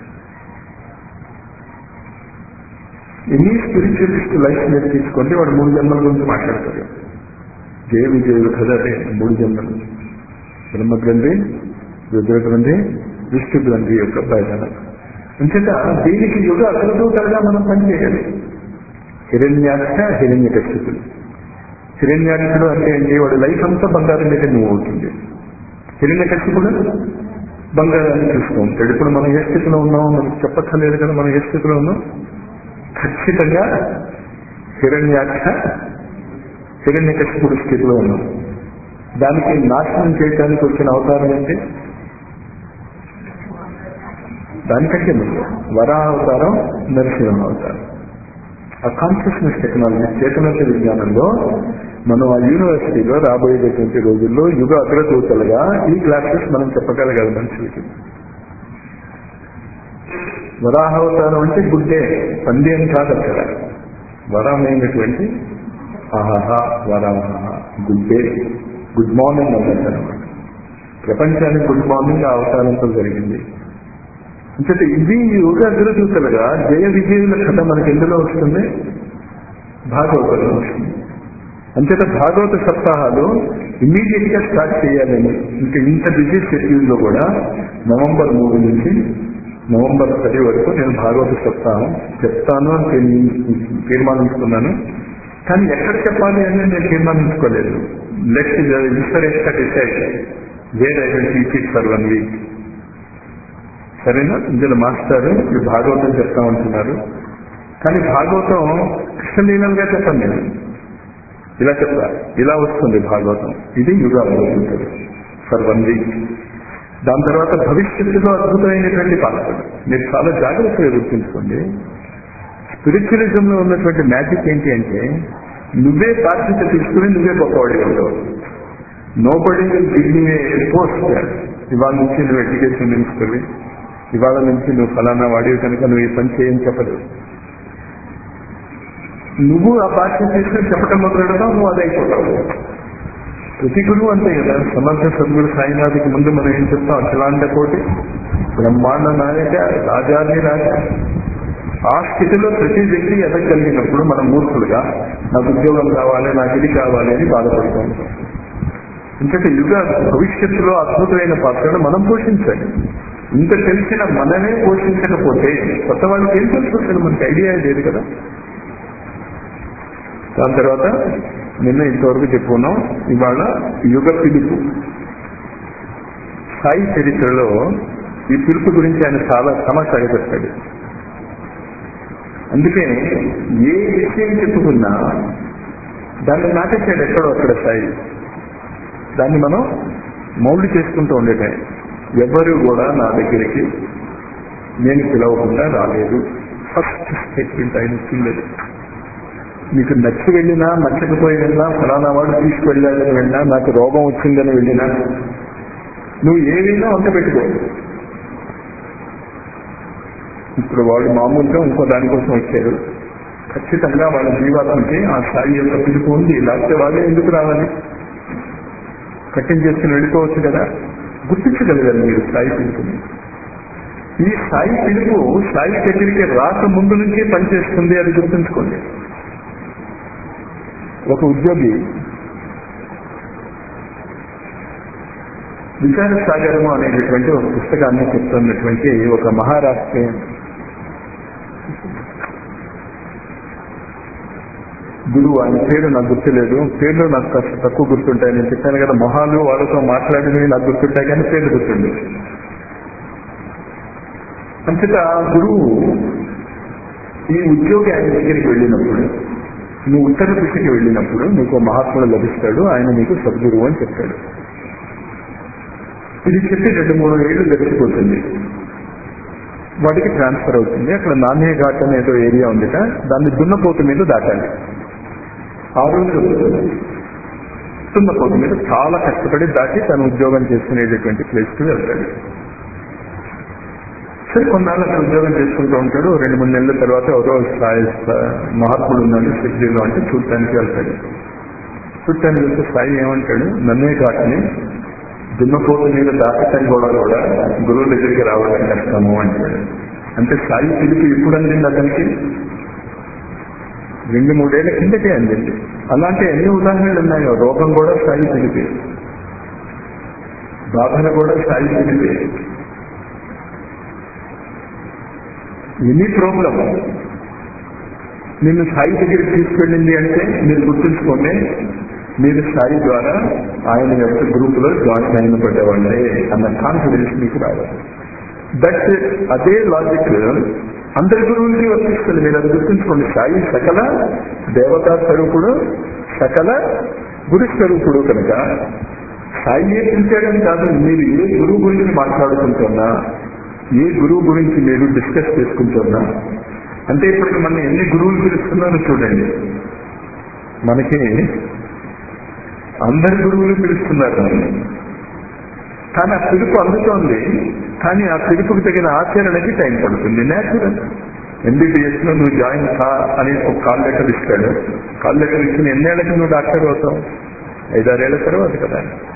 ఎన్ని స్పిరిచువలిస్ట్ లైఫ్ మీద తీసుకోండి వాడు మూడు జన్మల గురించి మాట్లాడతాడు జయ విజయుడు కదా అదే మూడు జన్మలు బ్రహ్మగ్రంథి రుద్రగ్రంథి విష్ణు గ్రంథి యొక్క బయట అంచేత దీనికి యుగ అగ్రదూతలుగా మనం పనిచేయాలి హిరణ్యాక్ష హిరణ్య కక్షితులు హిరణ్యాక్షుడు అంటే ఏంటి వాడు లైఫ్ అంతా బంగారం మీద మూవ్ అవుతుంది హిరణ్య కక్షిపుడు బంగారాన్ని చూస్తూ ఉంటాడు ఇప్పుడు మనం ఏ స్థితిలో ఉన్నామో మనకు చెప్పక్కర్లేదు కదా మనం ఏ స్థితిలో ఉన్నాం ఖచ్చితంగా హిరణ్యాక్ష హిరణ్య కక్షిపుడు స్థితిలో ఉన్నాం దానికి నాశనం చేయడానికి వచ్చిన అవతారం ఏంటి దానికంటే ముందు వరాహ అవతారం నరసింహ అవతారం ఆ కాన్షియస్నెస్ టెక్నాలజీ చేతనత విజ్ఞానంలో మనం ఆ యూనివర్సిటీలో రాబోయేటటువంటి రోజుల్లో యుగ అగ్రదూతలుగా ఈ క్లాసెస్ మనం చెప్పగలగాలి మనుషులకి వరాహావతారం అంటే గుడ్డే పంది అని కాదు అక్కడ వరమైనటువంటి ఆహాహా వరాహ గుడ్డే గుడ్ మార్నింగ్ అన్నట్టు అనమాట ప్రపంచానికి గుడ్ మార్నింగ్ ఆ అవతారంతో జరిగింది అంటే ఇది యుగ అగ్రదూతలుగా జయ విజయుల కథ మనకి ఎందులో వస్తుంది భాగవతంలో వస్తుంది అంచేత భాగవత సప్తాహాలు ఇమ్మీడియట్ గా స్టార్ట్ చేయాలని ఇంకా ఇంత బిజీ షెడ్యూల్ లో కూడా నవంబర్ మూడు నుంచి నవంబర్ పది వరకు నేను భాగవత సప్తాహం చెప్తాను అని తీర్మాని- తీర్మానించుకున్నాను కానీ ఎక్కడ చెప్పాలి అని నేను తీర్మానించుకోలేదు let inspiration decide where I will teach it for one week సరేనా ఇందులో మాస్టర్ ఈ భాగవతం చెప్తామంటున్నారు కానీ భాగవతం కృష్ణలీలంగా చెప్పండి నేను ఇలా చెప్తా ఇలా వస్తుంది భాగవతం ఇది యుగాలు ఉంటుంది ఫర్ వన్ వీక్ దాని తర్వాత భవిష్యత్తులో అద్భుతమైనటువంటి పాత్రలు మీరు చాలా జాగ్రత్తగా గుర్తుంచుకోండి స్పిరిచువలిజం లో ఉన్నటువంటి మ్యాజిక్ ఏంటి అంటే నువ్వే బాధ్యత తీసుకుని నువ్వే గొప్పవాడి ఉంటావు nobody will give me post ఇవాళ నుంచి నువ్వు ఎడ్యుకేషన్ మినిస్టర్వి ఇవాళ నుంచి నువ్వు ఫలానా వాడివి కనుక నువ్వు ఈ పని చేయని చెప్పదు నువ్వు ఆ భాష తీసుకుని చెప్పటం మొదలెడతావు నువ్వు అదైపోతావు ప్రతి గురువు అంతే కదా సమర్థ సద్గురు సాయినాథ్కి ముందు మనం ఏం చెప్తాం అఖిలాండ కోటి బ్రహ్మాండ నాయక రాజాది రాజ ఆ స్థితిలో ప్రతి వ్యక్తి ఎదగలిగినప్పుడు మనం మూర్ఖులుగా నాకు ఉద్యోగం కావాలి నాకు ఇది కావాలి అని బాధపడుతూ ఉంటాం ఎందుకంటే యుగ భవిష్యత్తులో అద్భుతమైన పాత్రను మనం పోషించాలి ఇంత తెలిసిన మనమే పోషించకపోతే కొత్త వాళ్ళకి ఏం తెలుస్తుంది మనకి ఐడియా లేదు కదా దాని తర్వాత నిన్న ఇంతవరకు చెప్పుకున్నాం ఇవాళ యుగ పిలుపు సాయి చరిత్రలో ఈ పిలుపు గురించి ఆయన చాలా సమాచారం పెట్టాడు అందుకే ఏ విషయం చెప్పుకున్నా దాన్ని నాటేసాడు ఎక్కడో అక్కడ సాయి దాన్ని మనం మౌల్డ్ చేసుకుంటూ ఉండేట ఎవరు కూడా నా దగ్గరికి నేను పిలవకుండా రాలేదు ఫస్ట్ స్టేట్మెంట్ ఆయన ఇచ్చింది మీకు నచ్చి వెళ్ళినా నచ్చకపోయి వెళ్ళినా ఫలానా వాడు తీసుకువెళ్ళాడని వెళ్ళినా నాకు రోగం వచ్చిందని వెళ్ళినా నువ్వు ఏదైనా వంట పెట్టుకో ఇప్పుడు వాళ్ళు మామూలుగా ఇంకో దానికోసం వచ్చారు ఖచ్చితంగా వాళ్ళ జీవాత్మకి ఆ స్థాయి యొక్క పిలుపు ఉంది లేకపోతే వాళ్ళే ఎందుకు రావాలి కట్టింగ్ చేసుకుని వెళ్ళిపోవచ్చు కదా గుర్తించగలిగారు మీరు స్థాయి పిలుపుని ఈ స్థాయి పిలుపు స్థాయి దగ్గరికి రాక ముందు నుంచే పనిచేస్తుంది అది గుర్తుంచుకోండి ఒక ఉద్యోగి విచార సాగరము అనేటటువంటి ఒక పుస్తకాన్ని చెప్తున్నటువంటి ఒక మహారాష్ట్రీయన్ గురువు ఆయన పేరు నాకు గుర్తులేదు పేర్లు నాకు కాస్త తక్కువ గుర్తుంటాయి నేను చెప్పాను కదా మొహాలు వాళ్ళతో మాట్లాడినవి నాకు గుర్తుంటాయి కానీ పేర్లు గుర్తుండు అంతటా గురువు ఈ ఉద్యోగి ఆయన దగ్గరికి వెళ్ళినప్పుడు నువ్వు ఉత్తర దిశకి వెళ్ళినప్పుడు నీకు మహాత్ముడు లభిస్తాడు ఆయన నీకు సద్గురువు అని చెప్తాడు ఇది చెప్పి రెండు మూడు ఏళ్ళు గడిచిపోతుంది వాటికి ట్రాన్స్ఫర్ అవుతుంది అక్కడ నాణ్య ఘాట్ అనేదో ఏరియా ఉందిట దాన్ని దున్నపోతు మీద దాటాలి ఆ రోజు దున్నపోతు మీద చాలా కష్టపడి దాటి తను ఉద్యోగం చేసుకునేటటువంటి ప్లేస్కి వెళ్తాడు సరే కొన్నాళ్ళు అక్కడ ఉద్యోగం చేసుకుంటూ ఉంటాడు రెండు మూడు నెలల తర్వాత ఎవరో స్థాయి మహాత్ముడు ఉన్నాడు సిద్ధిలో అంటే చూడటానికి వెళ్తాడు చూడటానికి వెళ్తే స్థాయి ఏమంటాడు నన్నే కాకని దున్నపోతు మీద దాటటం కూడా కూడా గురువు దగ్గరికి రావడం కష్టము అంటాడు అంటే స్థాయి పిలిపి ఎప్పుడు అందింది అతనికి రెండు మూడేళ్ల కిందకే అందింది అలాంటి ఎన్ని ఉదాహరణలు ఉన్నాయో రోగం కూడా స్థాయి పిలిపి బాధన కూడా స్థాయి పిలిపి ఎనీ ప్రాబ్లం నిన్ను స్థాయి దగ్గరికి తీసుకెళ్ళింది అంటే మీరు గుర్తుంచుకోండి మీరు స్థాయి ద్వారా ఆయన యొక్క గ్రూప్ లో జాయిన్ అయిన పడ్డవాళ్ళే అన్న కాన్ఫిడెన్స్ మీకు రావాలి దట్ అదే లాజిక్ అందరి గురువులకి వర్తిస్తుంది మీరు అది గుర్తుంచుకోండి సాయి సకల దేవతా స్వరూపుడు సకల గురు స్వరూపుడు కనుక సాయి ఏ పిలిచాడని కాదు మీరు ఏ గురువు గురించి మాట్లాడుకుంటున్నా ఏ గురువు గురించి మీరు డిస్కస్ చేసుకుంటున్నా అంటే ఇప్పటికి మన ఎన్ని గురువులు పిలుస్తున్నారో చూడండి మనకి అందరి గురువులు పిలుస్తున్నారు కానీ ఆ పిలుపు అందుతోంది కానీ ఆ పిలుపుకు తగిన ఆచరణకి టైం పడుతుంది నేచురల్ ఎంబీబీఎస్ లో నువ్వు జాయిన్ కా అని ఒక కాల్ లెటర్ ఇస్తాడు కాల్ లెటర్ ఇచ్చిన ఎన్నేళ్ళకి నువ్వు డాక్టర్ అవుతావు ఐదారేళ్ల తర్వాత కదా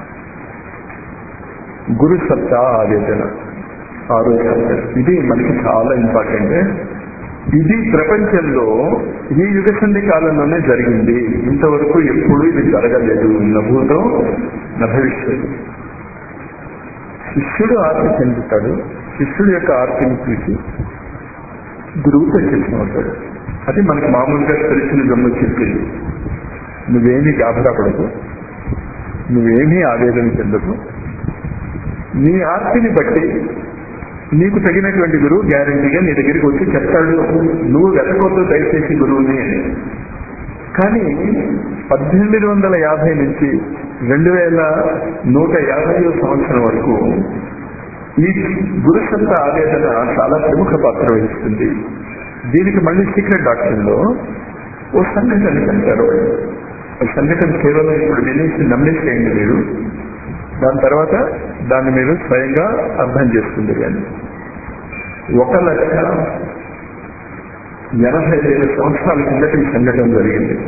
గురు సత్తా ఆవేదన ఆరో చాప్టర్ ఇది మనకి చాలా ఇంపార్టెంట్ ఇది ప్రపంచంలో ఈ యుగ సంధి కాలంలోనే జరిగింది ఇంతవరకు ఎప్పుడు ఇది జరగలేదు నభూతో నభవిష్యత్తు శిష్యుడు ఆర్తి చెందుతాడు శిష్యుడు యొక్క ఆర్తిని చూసి గురువుతో అవుతాడు అది మనకి మామూలుగా తెలిసిన జమ్మ చెప్పేది నువ్వేమీ గాభరాపడకు నువ్వేమీ ఆవేదన చెందకు నీ ఆర్తిని బట్టి నీకు తగినటువంటి గురువు గ్యారంటీగా నీ దగ్గరికి వచ్చి చెప్తాడు నువ్వు వెతకొద్దు దయచేసి గురువుని అని కానీ పద్దెనిమిది వందల యాభై నుంచి రెండు వేల నూట యాభై సంవత్సరం వరకు ఈ గురుసత్త ఆవేదన చాలా ప్రముఖ పాత్ర వహిస్తుంది దీనికి మళ్ళీ సీక్రెట్ డాక్టర్లో ఓ సంఘటన అంటారు ఆ సంఘటన కేవలం ఇప్పుడు వినేసి నమ్మేసేయండి మీరు దాని తర్వాత దాన్ని మీరు స్వయంగా అర్థం చేసుకుంది కానీ ఒక లక్ష ఎనభై వేల సంవత్సరాల కిందట ఈ సంఘటన జరిగింది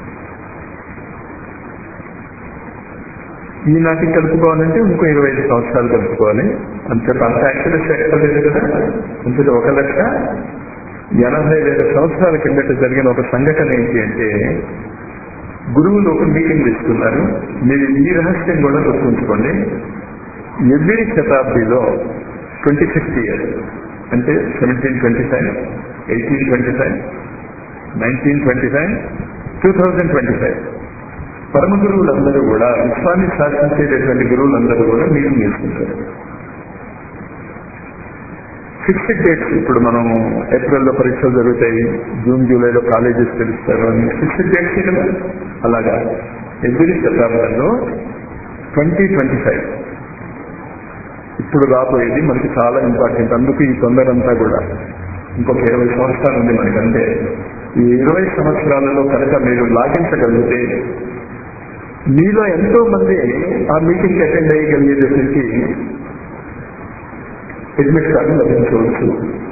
ఈనాటి కలుపుకోవాలంటే ఇంకో ఇరవై ఐదు సంవత్సరాలు కలుపుకోవాలి అంతే అంత యాక్చువల్స్ ఎక్కలేదు కదా అంతే ఒక లక్ష ఎనభై వేల సంవత్సరాల కిందట జరిగిన ఒక సంఘటన ఏంటి అంటే గురువులు ఒక మీటింగ్ తీసుకున్నారు మీరు ఈ రహస్యం కూడా గుర్తుంచుకోండి ఎవ్రీ శతాబ్దిలో ట్వంటీ ఫిఫ్త్ ఇయర్ అంటే seventeen twenty five eighteen twenty five nineteen twenty five two thousand twenty five పరమ గురువులందరూ కూడా విశ్వాన్ని శాసించేటటువంటి గురువులందరూ కూడా మీటింగ్ చేసుకుంటారు ఫిక్స్డ్ డేట్స్ ఇప్పుడు మనం ఏప్రిల్లో పరీక్షలు జరుగుతాయి జూన్ జూలైలో కాలేజెస్ తెలుస్తారు అని ఫిక్స్డ్ డేట్స్ కదా అలాగా ఎవ్రీ శతాబ్దంలో ట్వంటీ ట్వంటీ ఫైవ్ ఇప్పుడు రాబోయేది మనకి చాలా ఇంపార్టెంట్ అందుకు ఈ తొందరంతా కూడా ఇంకొక ఇరవై సంవత్సరాలు ఉంది మనకంటే ఈ ఇరవై సంవత్సరాలలో కనుక మీరు లాగించగలిగితే మీలో ఎంతో మంది ఆ మీటింగ్ అటెండ్ అయ్యగలిగేటప్పటికి అడ్మిట్ కార్డు లభించవచ్చు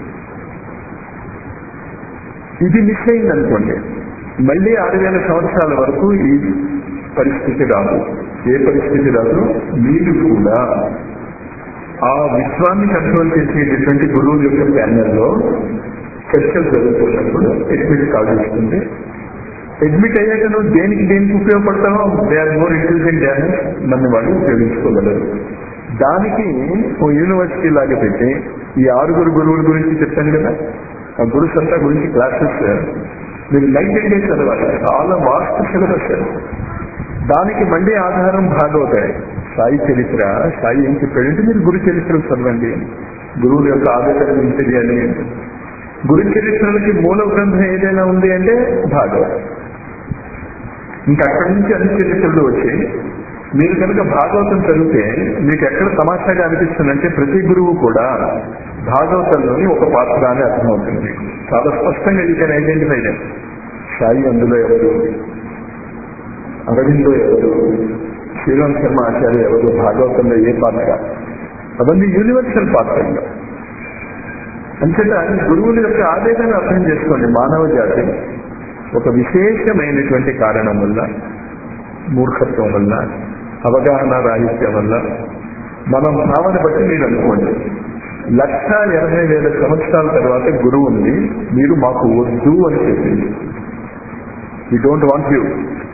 ఇది మిస్ అయింది అనుకోండి మళ్ళీ ఆరు వేల సంవత్సరాల వరకు ఈ పరిస్థితి రాదు ఏ పరిస్థితి రాదు మీరు కూడా ఆ విశ్వాన్ని కంట్రోల్ చేసేటటువంటి గురువుల యొక్క ప్యానెల్లో చర్చలు జరుగుతున్నప్పుడు అడ్మిట్ కార్డు వస్తుంది అడ్మిట్ అయ్యాక నువ్వు దేనికి దేనికి ఉపయోగపడతావో they are more intelligent damage నన్ను వాళ్ళు ఉపయోగించుకోగలరు దానికి ఓ యూనివర్సిటీ లాగా పెట్టి ఈ ఆరుగురు గురువుల గురించి చెప్పాను కదా ఆ గురు సంతా గురించి క్లాసెస్ మీరు నైట్ అండ్ డే చదవాలి చాలా వాస్తు సిలబస్ దానికి మళ్ళీ ఆధారం భాగవతాయి సాయి చరిత్ర సాయి ఏం చెప్పాడంటే మీరు గురు చరిత్రలు చదవండి గురువుల యొక్క ఆవేదన ఏం తెలియాలి గురు చరిత్రలకి మూల గ్రంథం ఏదైనా ఉంది అంటే భాగవతం ఇంకా అక్కడి నుంచి అన్ని చరిత్రలు వచ్చి మీరు కనుక భాగవతం చదివితే మీకు ఎక్కడ తమాషాగా అనిపిస్తుందంటే ప్రతి గురువు కూడా భాగవతంలోని ఒక పాత్ర అని అర్థమవుతుంది మీకు చాలా స్పష్టంగా యూ కెన్ ఐడెంటిఫై సాయి అందులో ఎవరు అరవిందో ఎవరు శ్రీరామ్ శర్మ ఆచార్య ఎవరు భాగవతంలో ఏ పాత్ర అవన్నీ యూనివర్సల్ పాత్రలు అంతేత గురువుల యొక్క ఆవేదన అర్థం చేసుకోండి మానవ జాతి ఒక విశేషమైనటువంటి కారణం వల్ల మూర్ఖత్వం వల్ల అవగాహన రాహిత్యం వల్ల మనం భావన బట్టి మీరు అనుకోండి లక్ష ఎనభై వేల సంవత్సరాల తర్వాత గురువు ఉంది మీరు మాకు వద్దు అని చెప్పింది వీ డోంట్ వాంట్ యూ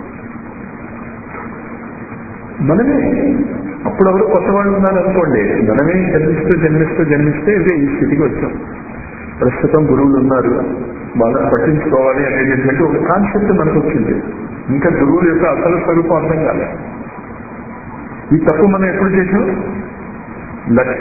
మనమే అప్పుడెవరు కొత్త వాళ్ళు ఉన్నారు అనుకోండి మనమే జన్మిస్తూ జన్మిస్తూ జన్మిస్తే ఇదే ఈ స్థితికి వచ్చాం ప్రస్తుతం గురువులు ఉన్నారు వాళ్ళని పట్టించుకోవాలి అనేటటువంటి ఒక కాన్సెప్ట్ మనకు వచ్చింది ఇంకా గురువుల యొక్క అసలు స్వరూపం అర్థం కాలే ఈ తప్పు మనం ఎప్పుడు చేసాం లక్ష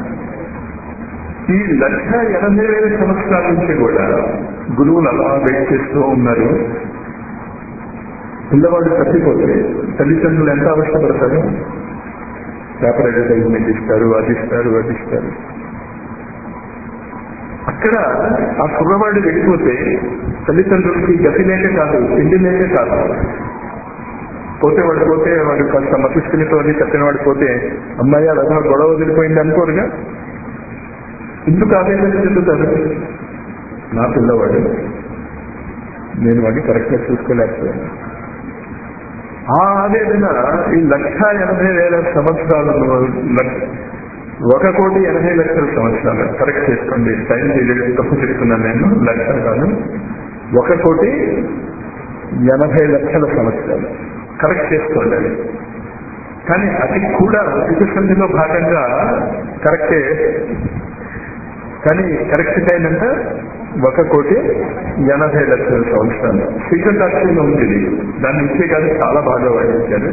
ఈ లక్ష ఎనభై వేల సంవత్సరాల నుంచి కూడా గురువులు అలా వెయిట్ చేస్తూ ఉన్నారు పిల్లవాడు తప్పిపోతే తల్లిదండ్రులు ఎంత అవస్థపడతారు పేపర్ అడ్వర్టైజ్మెంట్ ఇస్తారు అది ఇస్తారు అది ఇస్తారు అక్కడ ఆ కుర్రవాడు వెళ్ళిపోతే తల్లిదండ్రులకి గతి లేక కాదు తిండి లేక కాదు పోతే వాడు పోతే వాడు కొంత మతిస్థితితో అది తప్పిన వాడు పోతే అమ్మాయి అలా గొడవ వదిలిపోయింది అనుకోరుగా ఎందుకు ఆవేదన చెందుతారు నా పిల్లవాడు నేను వాడిని కరెక్ట్గా చూసుకోలేకపోయాను ఆ ఆవేదన ఈ లక్ష ఎనభై వేల సంవత్సరాలలో ఒక కోటి ఎనభై లక్షల సంవత్సరాలు కరెక్ట్ చేసుకోండి టైం పీరియడ్ తప్పు చెప్తున్నాను నేను లక్ష కాదు ఒక కోటి ఎనభై లక్షల సంవత్సరాలు కరెక్ట్ చేసుకోండి అది కానీ అది కూడా వికసంధిలో భాగంగా కరెక్టే కానీ కరెక్ట్ టైం అంటే ఒక కోటి ఎనభై లక్షల సంవత్సరాలు సీక్రెట్ డాక్టర్లో ఉంది ఇది. దాన్ని ఇచ్చే కాదు చాలా బాగా వర్ణించారు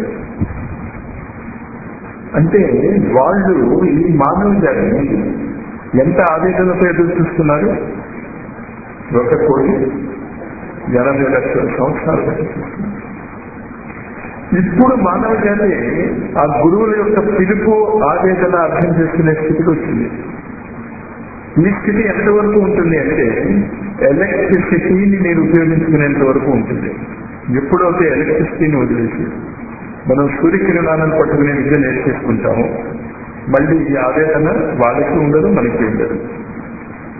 అంటే వాళ్ళు ఈ మానవ జాతిని ఎంత ఆవేదనతో ఎదురు చూస్తున్నారు ఒక కోటి ఎనభై లక్షల సంవత్సరాలు ఎదురు చూస్తున్నారు. ఇప్పుడు మానవ జాతి ఆ గురువుల యొక్క పిలుపు ఆవేదన అర్థం చేసుకునే స్థితికి వచ్చింది ఈ స్థితి ఎంతవరకు ఉంటుంది అంటే ఎలక్ట్రిసిటీని మీరు ఉపయోగించుకునేంత వరకు ఉంటుంది ఎప్పుడైతే ఎలక్ట్రిసిటీని వదిలేసి మనం సూర్యకిరణాలను పట్టుకునే విద్య నేర్చేసుకుంటాము మళ్ళీ ఈ ఆవేదన వాళ్ళకి ఉండదు మనకి ఉండదు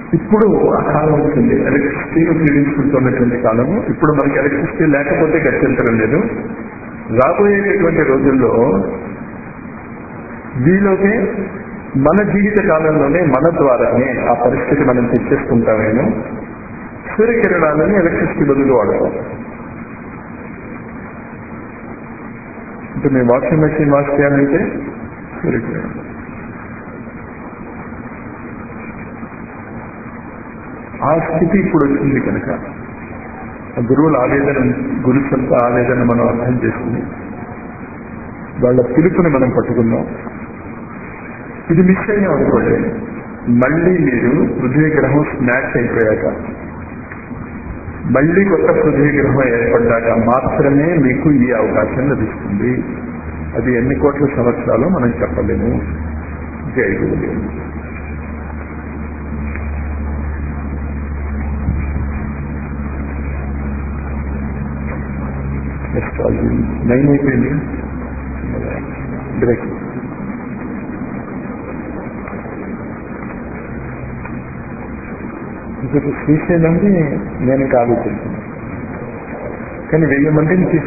ఇప్పుడు ఆ కాలం వచ్చింది ఎలక్ట్రిసిటీని ఉపయోగించుకుంటున్నటువంటి కాలము ఇప్పుడు మనకి ఎలక్ట్రిసిటీ లేకపోతే గట్టెంతరం లేదు రాబోయేటటువంటి రోజుల్లో వీలోకి మన జీవిత కాలంలోనే మన ద్వారానే ఆ పరిస్థితి మనం తెచ్చేసుకుంటామేమో సూర్యకిరణాలని ఎలక్ట్రిసిటీ బదులు వాడతాం ఇప్పుడు మీ వాషింగ్ మెషిన్ వాష్ చేయాలంటే సూర్యకిరణం ఆ స్థితి ఇప్పుడు వచ్చింది కనుక ఆ గురువుల ఆవేదన గురు సొంత ఆవేదన మనం అర్థం చేసుకుని వాళ్ళ పిలుపుని మనం పట్టుకున్నాం ఇది మిస్ అయ్యాం అనుకోండి మళ్ళీ మీరు పృథ్వీ గ్రహం స్నాచ్ అయిపోయాక మళ్ళీ కొత్త పృథ్వీ గ్రహం ఏర్పడ్డాక మాత్రమే మీకు ఈ అవకాశం లభిస్తుంది అది ఎన్ని కోట్ల సంవత్సరాలు మనం చెప్పలేము జై గురుదేవుడు నైన్ అయిపోయింది బ్రేక్ ఇప్పుడు శ్రీశైలంది నేను ఇంకా ఆలోచించాను కానీ వెయ్యి మందిని తీసుకు